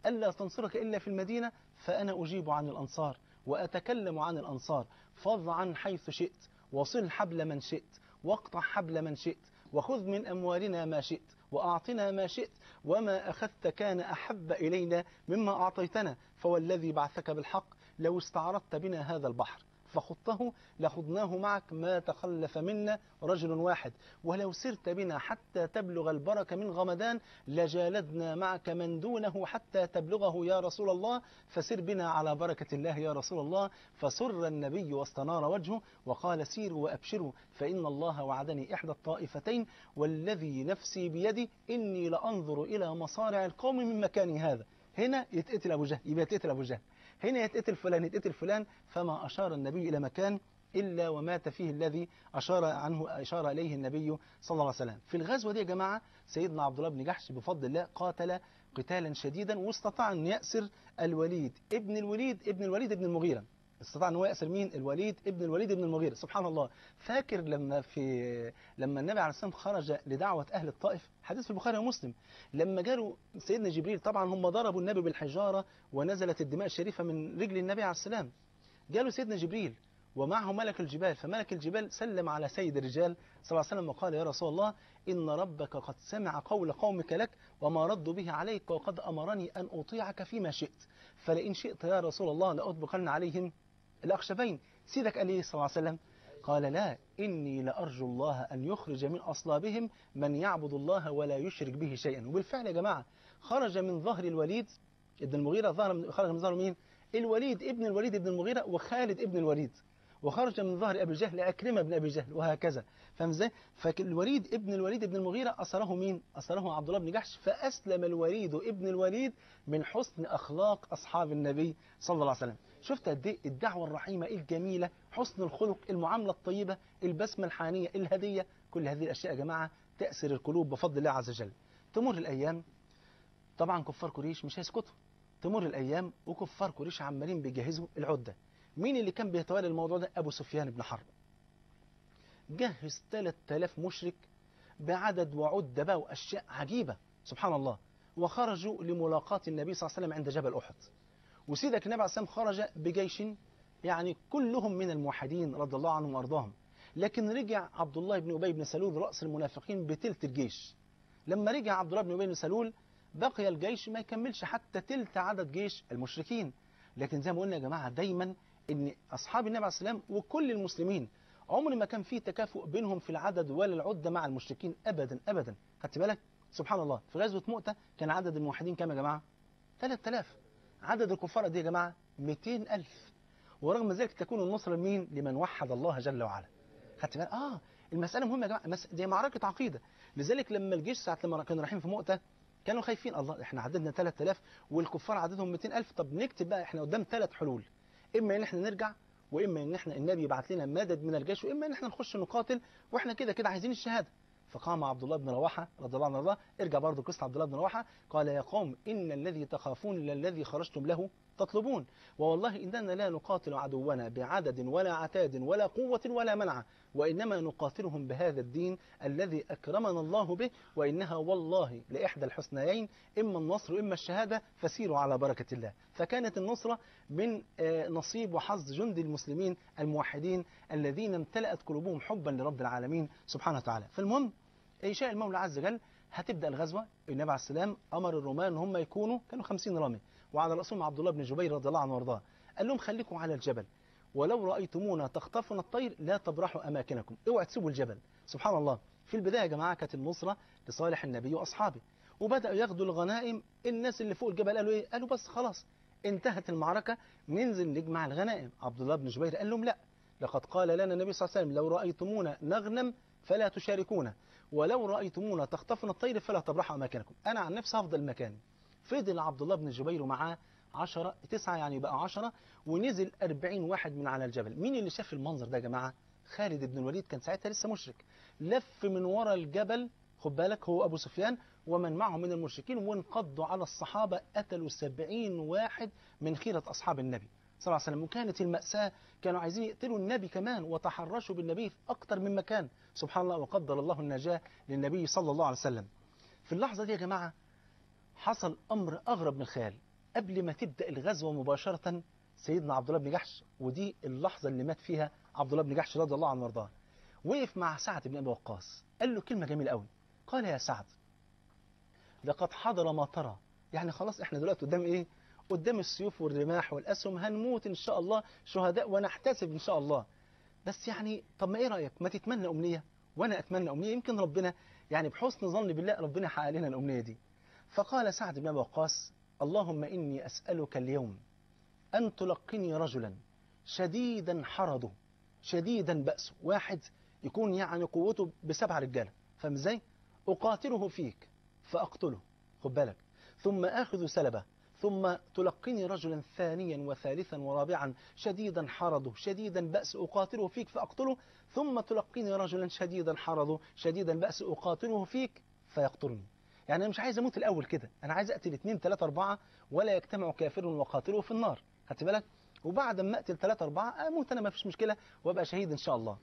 ألا تنصرك إلا في المدينة فأنا أجيب عن الأنصار وأتكلم عن الأنصار فض عن حيث شئت وصل حبل من شئت واقطع حبل من شئت وخذ من أموالنا ما شئت وأعطنا ما شئت وما أخذت كان أحب إلينا مما أعطيتنا فوالذي بعثك بالحق لو استعرضت بنا هذا البحر فخضته لخضناه معك ما تخلف منا رجل واحد ولو سرت بنا حتى تبلغ البرك من غمدان لجالدنا معك من دونه حتى تبلغه يا رسول الله فسر بنا على بركة الله يا رسول الله فسر النبي واستنار وجهه وقال سيروا وأبشروا فإن الله وعدني إحدى الطائفتين والذي نفسي بيدي إني لأنظر إلى مصارع القوم من مكان هذا هنا يتقتل أبو جهل يبقى يتقتل أبو جهل هنا يتقتل فلان يتقتل فلان فما أشار النبي إلى مكان إلا ومات فيه الذي أشار عنه أشار إليه النبي صلى الله عليه وسلم في الغزوة دي يا جماعة سيدنا عبد الله بن جحش بفضل الله قاتل قتالا شديدا واستطاع أن يأسر الوليد ابن الوليد ابن الوليد ابن المغيرة استطاع ان هو يأسر مين الوليد ابن الوليد ابن المغيرة سبحان الله فاكر لما في لما النبي عليه الصلاه والسلام خرج لدعوة أهل الطائف حديث في البخاري ومسلم لما جاله سيدنا جبريل طبعا هم ضربوا النبي بالحجارة ونزلت الدماء الشريفة من رجل النبي عليه السلام جاله سيدنا جبريل ومعه ملك الجبال فملك الجبال سلم على سيد الرجال صلى الله عليه وسلم وقال يا رسول الله إن ربك قد سمع قول قومك لك وما ردوا به عليك وقد أمرني أن أطيعك فيما شئت فلئن شئت يا رسول الله لأطبقن عليهم الأخشبين سيدك قال لي صلى الله عليه وسلم قال لا إني لأرجو الله أن يخرج من أصلابهم من يعبد الله ولا يشرك به شيئا وبالفعل يا جماعة خرج من ظهر الوليد ابن المغيرة ظهر من خرج من ظهر مين الوليد ابن الوليد ابن المغيرة وخالد ابن الوليد وخرج من ظهر أبي جهل عكرمة بن أبي جهل وهكذا فاهم ازاي فالوليد ابن الوليد ابن المغيرة أسره مين أسره عبد الله بن جحش فأسلم الوليد ابن الوليد من حسن أخلاق أصحاب النبي صلى الله عليه وسلم شفت قد ايه الدعوة الرحيمة الجميلة حسن الخلق المعاملة الطيبة البسمة الحانية الهدية كل هذه الأشياء يا جماعة تأثر القلوب بفضل الله عز وجل تمر الأيام طبعا كفار قريش مش هيسكتوا تمر الأيام وكفار قريش عمالين بيجهزوا العدة مين اللي كان بيتولى الموضوع ده أبو سفيان بن حرب جهز 3000 مشرك بعدد وعدة بقى وأشياء عجيبة سبحان الله وخرجوا لملاقاة النبي صلى الله عليه وسلم عند جبل أحد وسيدك النبي عليه الصلاة والسلام خرج بجيش يعني كلهم من الموحدين رضي الله عنهم وأرضاهم لكن رجع عبد الله بن أبي بن سلول رأس المنافقين بتلت الجيش لما رجع عبد الله بن أبي بن سلول بقي الجيش ما يكملش حتى تلت عدد جيش المشركين لكن زي ما قلنا يا جماعة دايما ان أصحاب النبي عليه السلام وكل المسلمين عمر ما كان في تكافؤ بينهم في العدد ولا العدة مع المشركين أبدا أبدا خدت بالك سبحان الله في غزوة مؤتة كان عدد الموحدين كام يا جماعة 3000 عدد الكفار دي يا جماعة 200000 ورغم ذلك تكون النصرة لمين لمن وحد الله جل وعلا خدت بالك اه المسألة مهمة يا جماعة مس... دي معركة عقيدة لذلك لما الجيش ساعة لما كانوا رايحين في مؤتة كانوا خايفين الله احنا عددنا 3000 والكفار عددهم 200000 طب نكتب بقى احنا قدام ثلاث حلول اما ان احنا نرجع واما ان احنا النبي يبعت لنا مدد من الجيش واما ان احنا نخش نقاتل واحنا كده كده عايزين الشهاده فقام عبد الله بن رواحه رضي الله عنه وارضاه ارجع برضه قصه عبد الله بن رواحه قال يا قوم ان الذي تخافون للذي خرجتم له تطلبون ووالله اننا لا نقاتل عدونا بعدد ولا عتاد ولا قوه ولا منع وانما نقاتلهم بهذا الدين الذي اكرمنا الله به وانها والله لاحدى الحسنيين اما النصر واما الشهاده فسيروا على بركه الله فكانت النصره من نصيب وحظ جند المسلمين الموحدين الذين امتلأت قلوبهم حبا لرب العالمين سبحانه وتعالى فالمهم شاء المولى عز وجل هتبدأ الغزوة النبي عليه السلام أمر الرومان ان هم يكونوا كانوا 50 رامي وعلى رأسهم عبد الله بن جبير رضي الله عنه وارضاه قال لهم خليكم على الجبل ولو رأيتمونا تخطفنا الطير لا تبرحوا أماكنكم اوعوا تسيبوا الجبل سبحان الله في البداية يا جماعة كانت النصرة لصالح النبي وأصحابه وبدأوا ياخدوا الغنائم الناس اللي فوق الجبل قالوا إيه قالوا بس خلاص انتهت المعركة ننزل نجمع الغنائم عبد الله بن جبير قال لهم لا لقد قال لنا النبي صلى الله عليه وسلم لو رأيتمونا نغنم فلا تشاركونا ولو رأيتمونا تخطفنا الطير فلا تبرحوا أماكنكم أنا عن نفسي هفضل مكاني فضل عبد الله بن جبير معاه عشرة تسعة يعني بقى عشرة ونزل أربعين واحد من على الجبل مين اللي شاف المنظر ده يا جماعة خالد بن الوليد كان ساعتها لسه مشرك لف من ورا الجبل خد بالك هو أبو سفيان ومن معه من المشركين وانقضوا على الصحابة قتلوا سبعين واحد من خيرة أصحاب النبي صلى الله عليه وسلم وكانت المأساة كانوا عايزين يقتلوا النبي كمان وتحرشوا بالنبي في أكتر من مكان سبحان الله وقدر الله النجاة للنبي صلى الله عليه وسلم في اللحظة دي يا جماعة حصل أمر أغرب من الخيال قبل ما تبدأ الغزوة مباشرة سيدنا عبد الله بن جحش ودي اللحظة اللي مات فيها عبد الله بن جحش رضي الله عنه وارضاه وقف مع سعد بن أبي وقاص قال له كلمة جميلة قوي قال يا سعد لقد حضر ما ترى يعني خلاص احنا دلوقتي قدام ايه قدام السيوف والرماح والأسهم هنموت إن شاء الله شهداء ونحتسب إن شاء الله بس يعني طب ما إيه رأيك ما تتمنى أمنية وأنا أتمنى أمنية يمكن ربنا يعني بحسن ظن بالله ربنا يحقق لنا الأمنية دي فقال سعد بن أبي وقاص اللهم إني أسألك اليوم أن تلقني رجلا شديدا حرضه شديدا بأسه واحد يكون يعني قوته بسبع رجالة فاهم ازاي؟ أقاتله فيك فأقتله خد بالك ثم آخذ سلبه ثم تلقني رجلا ثانيا وثالثا ورابعا شديدا حرضه شديدا بأس أقاتله فيك فأقتله ثم تلقني رجلا شديدا حرضه شديدا بأس أقاتله فيك فيقتلني يعني أنا مش عايز أموت الأول كده أنا عايز أقتل اثنين ثلاثة أربعة ولا يجتمع كافر وقاتله في النار خدت بالك وبعد ما أقتل ثلاثة أربعة أموت أنا ما فيش مشكلة وأبقى شهيد إن شاء الله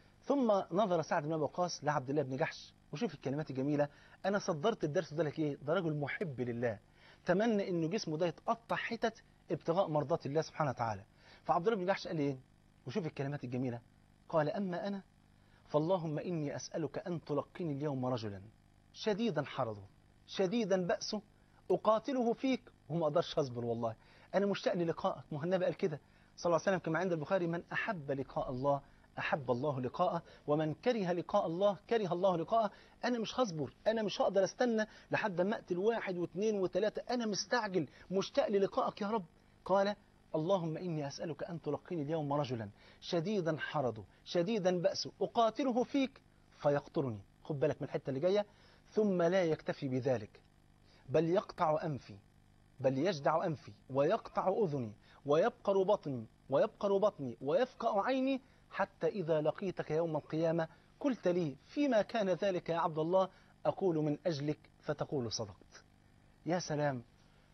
ثم نظر سعد بن أبي وقاص لعبد الله بن جحش وشوف الكلمات الجميلة أنا صدرت الدرس ده لك إيه ده رجل محب لله تمنى إنه جسمه ده يتقطع حتت ابتغاء مرضات الله سبحانه وتعالى فعبد الله بن جحش قال إيه وشوف الكلمات الجميلة قال أما أنا فاللهم إني أسألك أن تلقني اليوم رجلا شديدا حرضه شديدا بأسه أقاتله فيك وما أقدرش أصبر والله أنا مشتاق للقائك ما هو النبي قال كده صلى الله عليه وسلم كما عند البخاري من أحب لقاء الله أحب الله لقاءه ومن كره لقاء الله كره الله لقاءه أنا مش هصبر أنا مش هقدر استنى لحد ما أقتل واحد واثنين وثلاثة أنا مستعجل مشتاق للقائك يا رب قال اللهم إني أسألك أن تلقيني اليوم رجلا شديدا حرضه شديدا بأسه أقاتله فيك فيقتلني خد بالك من الحتة اللي جاية ثم لا يكتفي بذلك بل يقطع أنفي بل يجدع أنفي ويقطع أذني ويبقر بطني ويبقر بطني ويفقأ عيني حتى إذا لقيتك يوم القيامة قلت لي فيما كان ذلك يا عبد الله أقول من أجلك فتقول صدقت يا سلام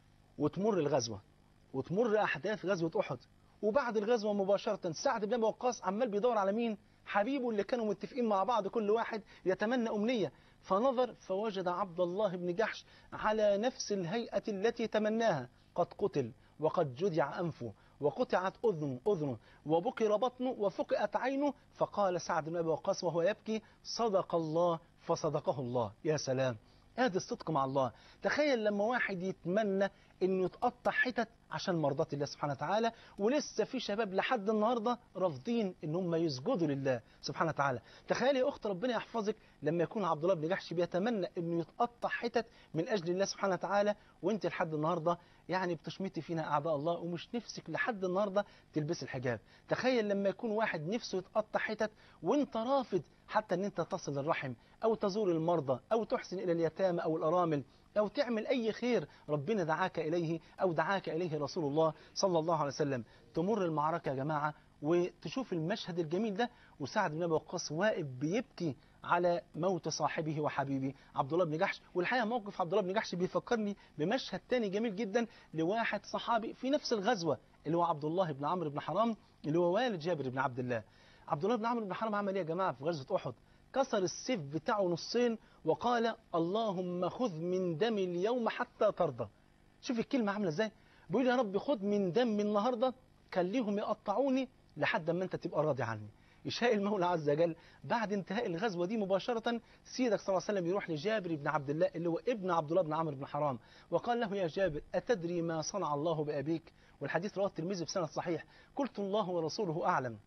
وتمر الغزوة وتمر أحداث غزوة أحد وبعد الغزوة مباشرة سعد بن أبي وقاص عمال بيدور على مين حبيبه اللي كانوا متفقين مع بعض كل واحد يتمنى أمنية فنظر فوجد عبد الله بن جحش على نفس الهيئة التي تمناها قد قتل وقد جدع أنفه وقطعت أذنه أذنه وبقر بطنه وفقئت عينه فقال سعد بن أبي وقاص وهو يبكي صدق الله فصدقه الله يا سلام هذا الصدق مع الله تخيل لما واحد يتمنى انه يتقطع حتت عشان مرضات الله سبحانه وتعالى ولسه في شباب لحد النهارده رافضين ان هم يسجدوا لله سبحانه وتعالى تخيل يا اخت ربنا يحفظك لما يكون عبد الله بن جحش بيتمنى انه يتقطع حتت من اجل الله سبحانه وتعالى وانت لحد النهارده يعني بتشمتي فينا اعداء الله ومش نفسك لحد النهارده تلبس الحجاب تخيل لما يكون واحد نفسه يتقطع حتت وانت رافض حتى ان انت تصل الرحم او تزور المرضى او تحسن الى اليتامى او الارامل أو تعمل أي خير ربنا دعاك إليه أو دعاك إليه رسول الله صلى الله عليه وسلم تمر المعركة يا جماعة وتشوف المشهد الجميل ده وسعد بن أبي وقاص واقف بيبكي على موت صاحبه وحبيبه عبد الله بن جحش والحقيقة موقف عبد الله بن جحش بيفكرني بمشهد تاني جميل جدا لواحد صحابي في نفس الغزوة اللي هو عبد الله بن عمرو بن حرام اللي هو والد جابر بن عبد الله عبد الله بن عمرو بن حرام عمل ايه يا جماعة في غزوة أحد كسر السيف بتاعه نصين وقال اللهم خذ من دمي اليوم حتى ترضى شوف الكلمة عاملة ازاي بيقول يا رب خذ من دمي النهاردة خليهم يقطعوني لحد ما انت تبقى راضي عني يشاء المولى عز وجل بعد انتهاء الغزوة دي مباشرة سيدك صلى الله عليه وسلم يروح لجابر بن عبد الله اللي هو ابن عبد الله بن عمرو بن حرام وقال له يا جابر أتدري ما صنع الله بأبيك والحديث رواه الترمذي بسند صحيح قلت الله ورسوله أعلم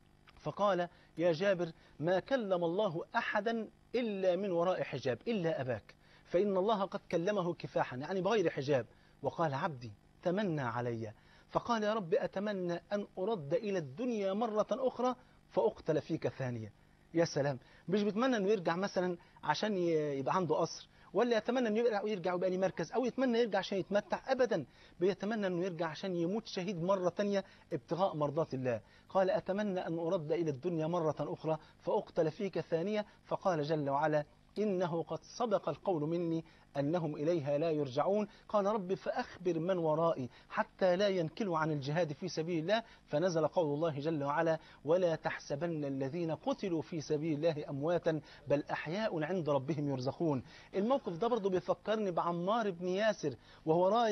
فقال يا جابر ما كلم الله أحدا إلا من وراء حجاب إلا أباك فإن الله قد كلمه كفاحا يعني بغير حجاب وقال عبدي تمنى علي فقال يا رب أتمنى أن أرد إلى الدنيا مرة أخرى فأقتل فيك ثانية يا سلام مش بيتمنى أنه يرجع مثلا عشان يبقى عنده قصر ولا يتمنى أنه يرجع ويبقى لي مركز أو يتمنى يرجع عشان يتمتع أبدا بيتمنى أنه يرجع عشان يموت شهيد مرة تانية ابتغاء مرضات الله قال أتمنى أن أرد إلى الدنيا مرة أخرى فأقتل فيك ثانية فقال جل وعلا إنه قد سبق القول مني أنهم إليها لا يرجعون قال رب فأخبر من ورائي حتى لا ينكلوا عن الجهاد في سبيل الله فنزل قول الله جل وعلا ولا تحسبن الذين قتلوا في سبيل الله أمواتا بل أحياء عند ربهم يرزقون الموقف ده برضه بيفكرني بعمار بن ياسر وهو رايح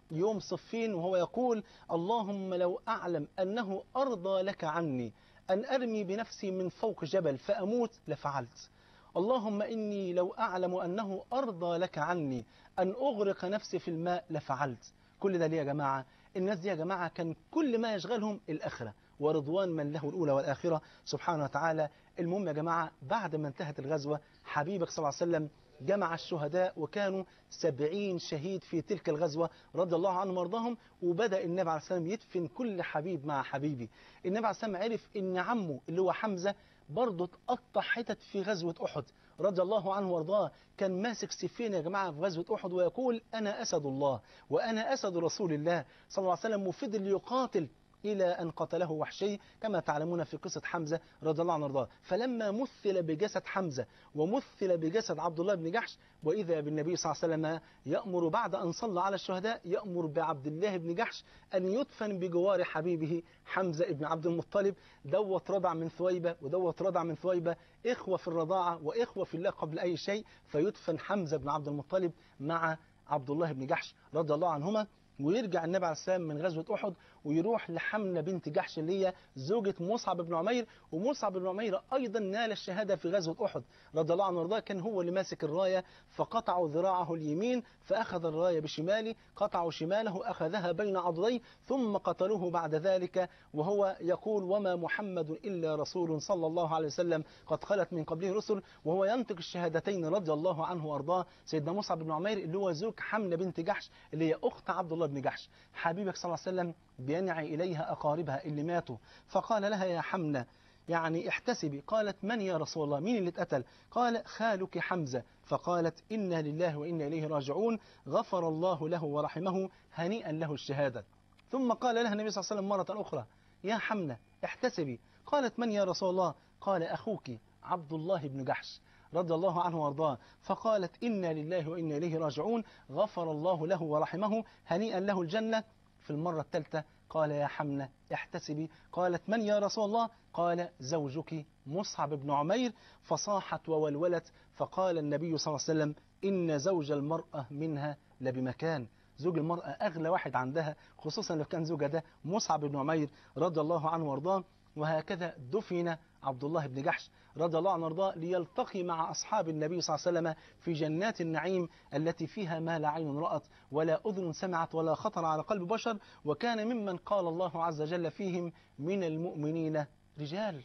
يوم صفين وهو يقول اللهم لو أعلم أنه أرضى لك عني أن أرمي بنفسي من فوق جبل فأموت لفعلت اللهم إني لو أعلم أنه أرضى لك عني أن أغرق نفسي في الماء لفعلت كل ده ليه يا جماعة الناس دي يا جماعة كان كل ما يشغلهم الآخرة ورضوان من له الأولى والآخرة سبحانه وتعالى المهم يا جماعة بعد ما انتهت الغزوة حبيبك صلى الله عليه وسلم جمع الشهداء وكانوا سبعين شهيد في تلك الغزوة رضي الله عنهم وارضاهم وبدأ النبي عليه السلام يدفن كل حبيب مع حبيبي النبي عليه السلام عرف ان عمه اللي هو حمزة برضه اتقطع حتت في غزوة أحد رضي الله عنه وارضاه كان ماسك سيفين يا جماعة في غزوة أحد ويقول أنا أسد الله وأنا أسد رسول الله صلى الله عليه وسلم وفضل يقاتل إلى أن قتله وحشي كما تعلمون في قصة حمزة رضي الله عنه وارضاه فلما مثل بجسد حمزة ومثل بجسد عبد الله بن جحش وإذا بالنبي صلى الله عليه وسلم يأمر بعد أن صلى على الشهداء يأمر بعبد الله بن جحش أن يدفن بجوار حبيبه حمزة بن عبد المطلب دوت رضع من ثويبة ودوت رضع من ثويبة إخوة في الرضاعة وإخوة في الله قبل أي شيء فيدفن حمزة بن عبد المطلب مع عبد الله بن جحش رضي الله عنهما ويرجع النبي عليه السلام من غزوة أحد ويروح لحمنة بنت جحش اللي هي زوجة مصعب بن عمير ومصعب بن عمير أيضا نال الشهادة في غزوة أحد رضي الله عنه وارضاه كان هو اللي ماسك الراية فقطعوا ذراعه اليمين فأخذ الراية بشماله قطعوا شماله أخذها بين عضديه ثم قتلوه بعد ذلك وهو يقول وما محمد إلا رسول صلى الله عليه وسلم قد خلت من قبله رسل وهو ينطق الشهادتين رضي الله عنه وارضاه سيدنا مصعب بن عمير اللي هو زوج حمنة بنت جحش اللي هي أخت عبد الله بن جحش حبيبك صلى الله عليه وسلم بينعي إليها أقاربها اللي ماتوا فقال لها يا حمنة يعني احتسبي قالت من يا رسول الله مين اللي اتقتل قال خالك حمزة فقالت إنا لله وإنا إليه راجعون غفر الله له ورحمه هنيئا له الشهادة ثم قال لها النبي صلى الله عليه وسلم مرة أخرى يا حمنة احتسبي قالت من يا رسول الله قال أخوك عبد الله بن جحش رضي الله عنه وارضاه فقالت إنا لله وإنا إليه راجعون غفر الله له ورحمه هنيئا له الجنة في المرة الثالثة قال يا حمنة احتسبي قالت من يا رسول الله قال زوجك مصعب بن عمير فصاحت وولولت فقال النبي صلى الله عليه وسلم إن زوج المرأة منها لبمكان زوج المرأة أغلى واحد عندها خصوصا لو كان زوجها ده مصعب بن عمير رضي الله عنه وارضاه وهكذا دفن عبد الله بن جحش رضي الله عنه وارضاه ليلتقي مع أصحاب النبي صلى الله عليه وسلم في جنات النعيم التي فيها ما لا عين رأت ولا أذن سمعت ولا خطر على قلب بشر وكان ممن قال الله عز وجل فيهم من المؤمنين رجال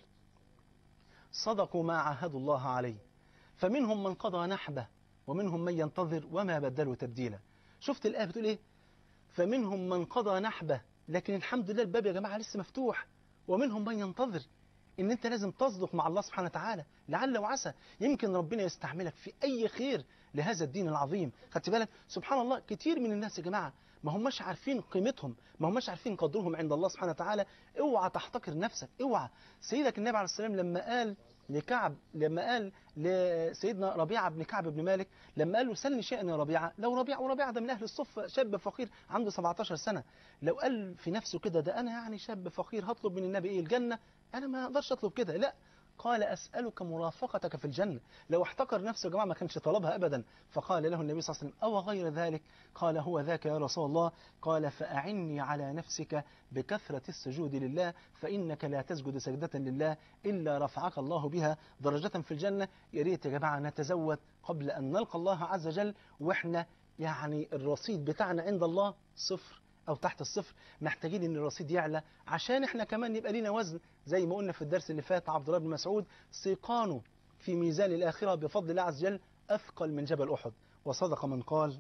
صدقوا ما عاهدوا الله عليه فمنهم من قضى نحبه ومنهم من ينتظر وما بدلوا تبديلا شفت الآية بتقول إيه فمنهم من قضى نحبه لكن الحمد لله الباب يا جماعة لسه مفتوح ومنهم من ينتظر ان انت لازم تصدق مع الله سبحانه وتعالى لعل وعسى يمكن ربنا يستعملك في اي خير لهذا الدين العظيم خدت بالك سبحان الله كتير من الناس يا جماعه ما هماش عارفين قيمتهم ما هماش عارفين قدرهم عند الله سبحانه وتعالى اوعى تحتقر نفسك اوعى سيدك النبي عليه السلام لما قال لكعب لما قال لسيدنا ربيعة بن كعب بن مالك لما قال له سلني شيئا يا ربيعة لو ربيعة وربيعة ده من أهل الصف شاب فقير عنده 17 سنة لو قال في نفسه كده ده أنا يعني شاب فقير هطلب من النبي إيه الجنة أنا ما أقدرش أطلب كده لا قال أسألك مرافقتك في الجنة لو احتقر نفسه يا جماعة ما كانش طلبها أبدا فقال له النبي صلى الله عليه وسلم أو غير ذلك قال هو ذاك يا رسول الله قال فأعني على نفسك بكثرة السجود لله فإنك لا تسجد سجدة لله إلا رفعك الله بها درجة في الجنة يا ريت يا جماعة نتزود قبل أن نلقى الله عز وجل وإحنا يعني الرصيد بتاعنا عند الله صفر أو تحت الصفر محتاجين ان الرصيد يعلى عشان احنا كمان يبقى لينا وزن زي ما قلنا في الدرس اللي فات عبد الله بن مسعود سيقانه في ميزان الآخرة بفضل الله عز وجل أثقل من جبل أحد وصدق من قال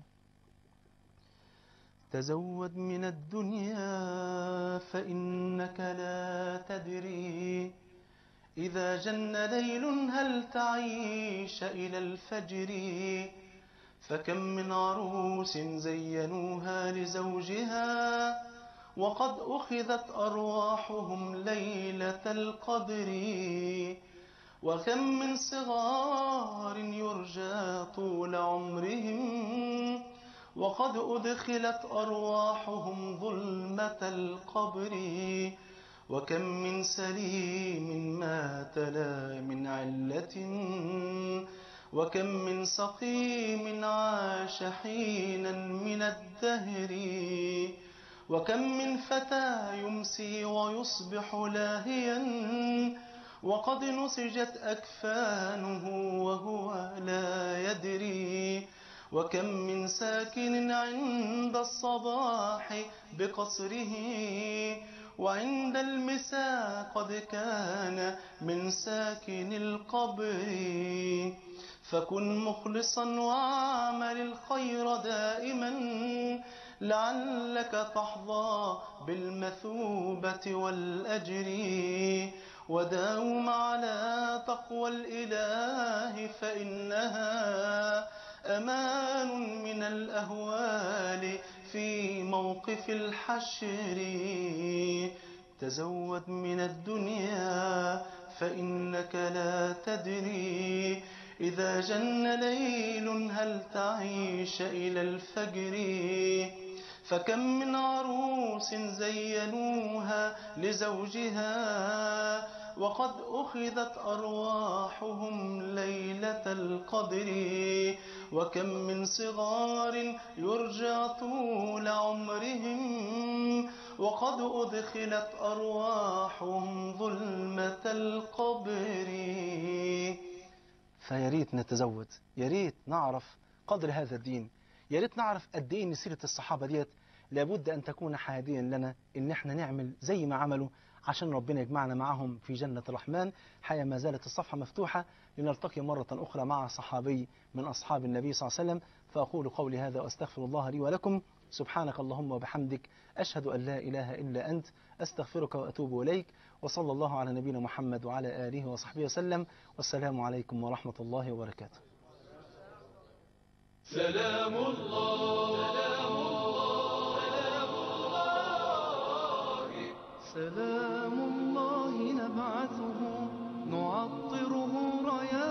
تزود من الدنيا فإنك لا تدري إذا جن ليل هل تعيش إلى الفجر فكم من عروس زينوها لزوجها وقد أخذت أرواحهم ليلة القدر وكم من صغار يرجى طول عمرهم وقد أدخلت أرواحهم ظلمة القبر وكم من سليم مات لا من علة وكم من سقيم عاش حينا من الدهر وكم من فتى يمسي ويصبح لاهيا وقد نسجت أكفانه وهو لا يدري وكم من ساكن عند الصباح بقصره وعند المساء قد كان من ساكن القبر فكن مخلصا واعمل الخير دائما لعلك تحظى بالمثوبة والأجر وداوم على تقوى الإله فإنها أمان من الأهوال في موقف الحشر تزود من الدنيا فإنك لا تدري إذا جن ليل هل تعيش إلى الفجر فكم من عروس زينوها لزوجها وقد أخذت أرواحهم ليلة القدر وكم من صغار يرجى طول عمرهم وقد أدخلت أرواحهم ظلمة القبر فيا ريت نتزود يا ريت نعرف قدر هذا الدين يا ريت نعرف قد ايه ان سيره الصحابه ديت لابد ان تكون حاديا لنا ان احنا نعمل زي ما عملوا عشان ربنا يجمعنا معهم في جنة الرحمن حيا ما زالت الصفحة مفتوحة لنلتقي مرة أخرى مع صحابي من أصحاب النبي صلى الله عليه وسلم فأقول قولي هذا وأستغفر الله لي ولكم سبحانك اللهم وبحمدك أشهد أن لا إله إلا أنت أستغفرك وأتوب إليك وصلى الله على نبينا محمد وعلى آله وصحبه وسلم والسلام عليكم ورحمة الله وبركاته سلام الله سلام الله سلام الله سلام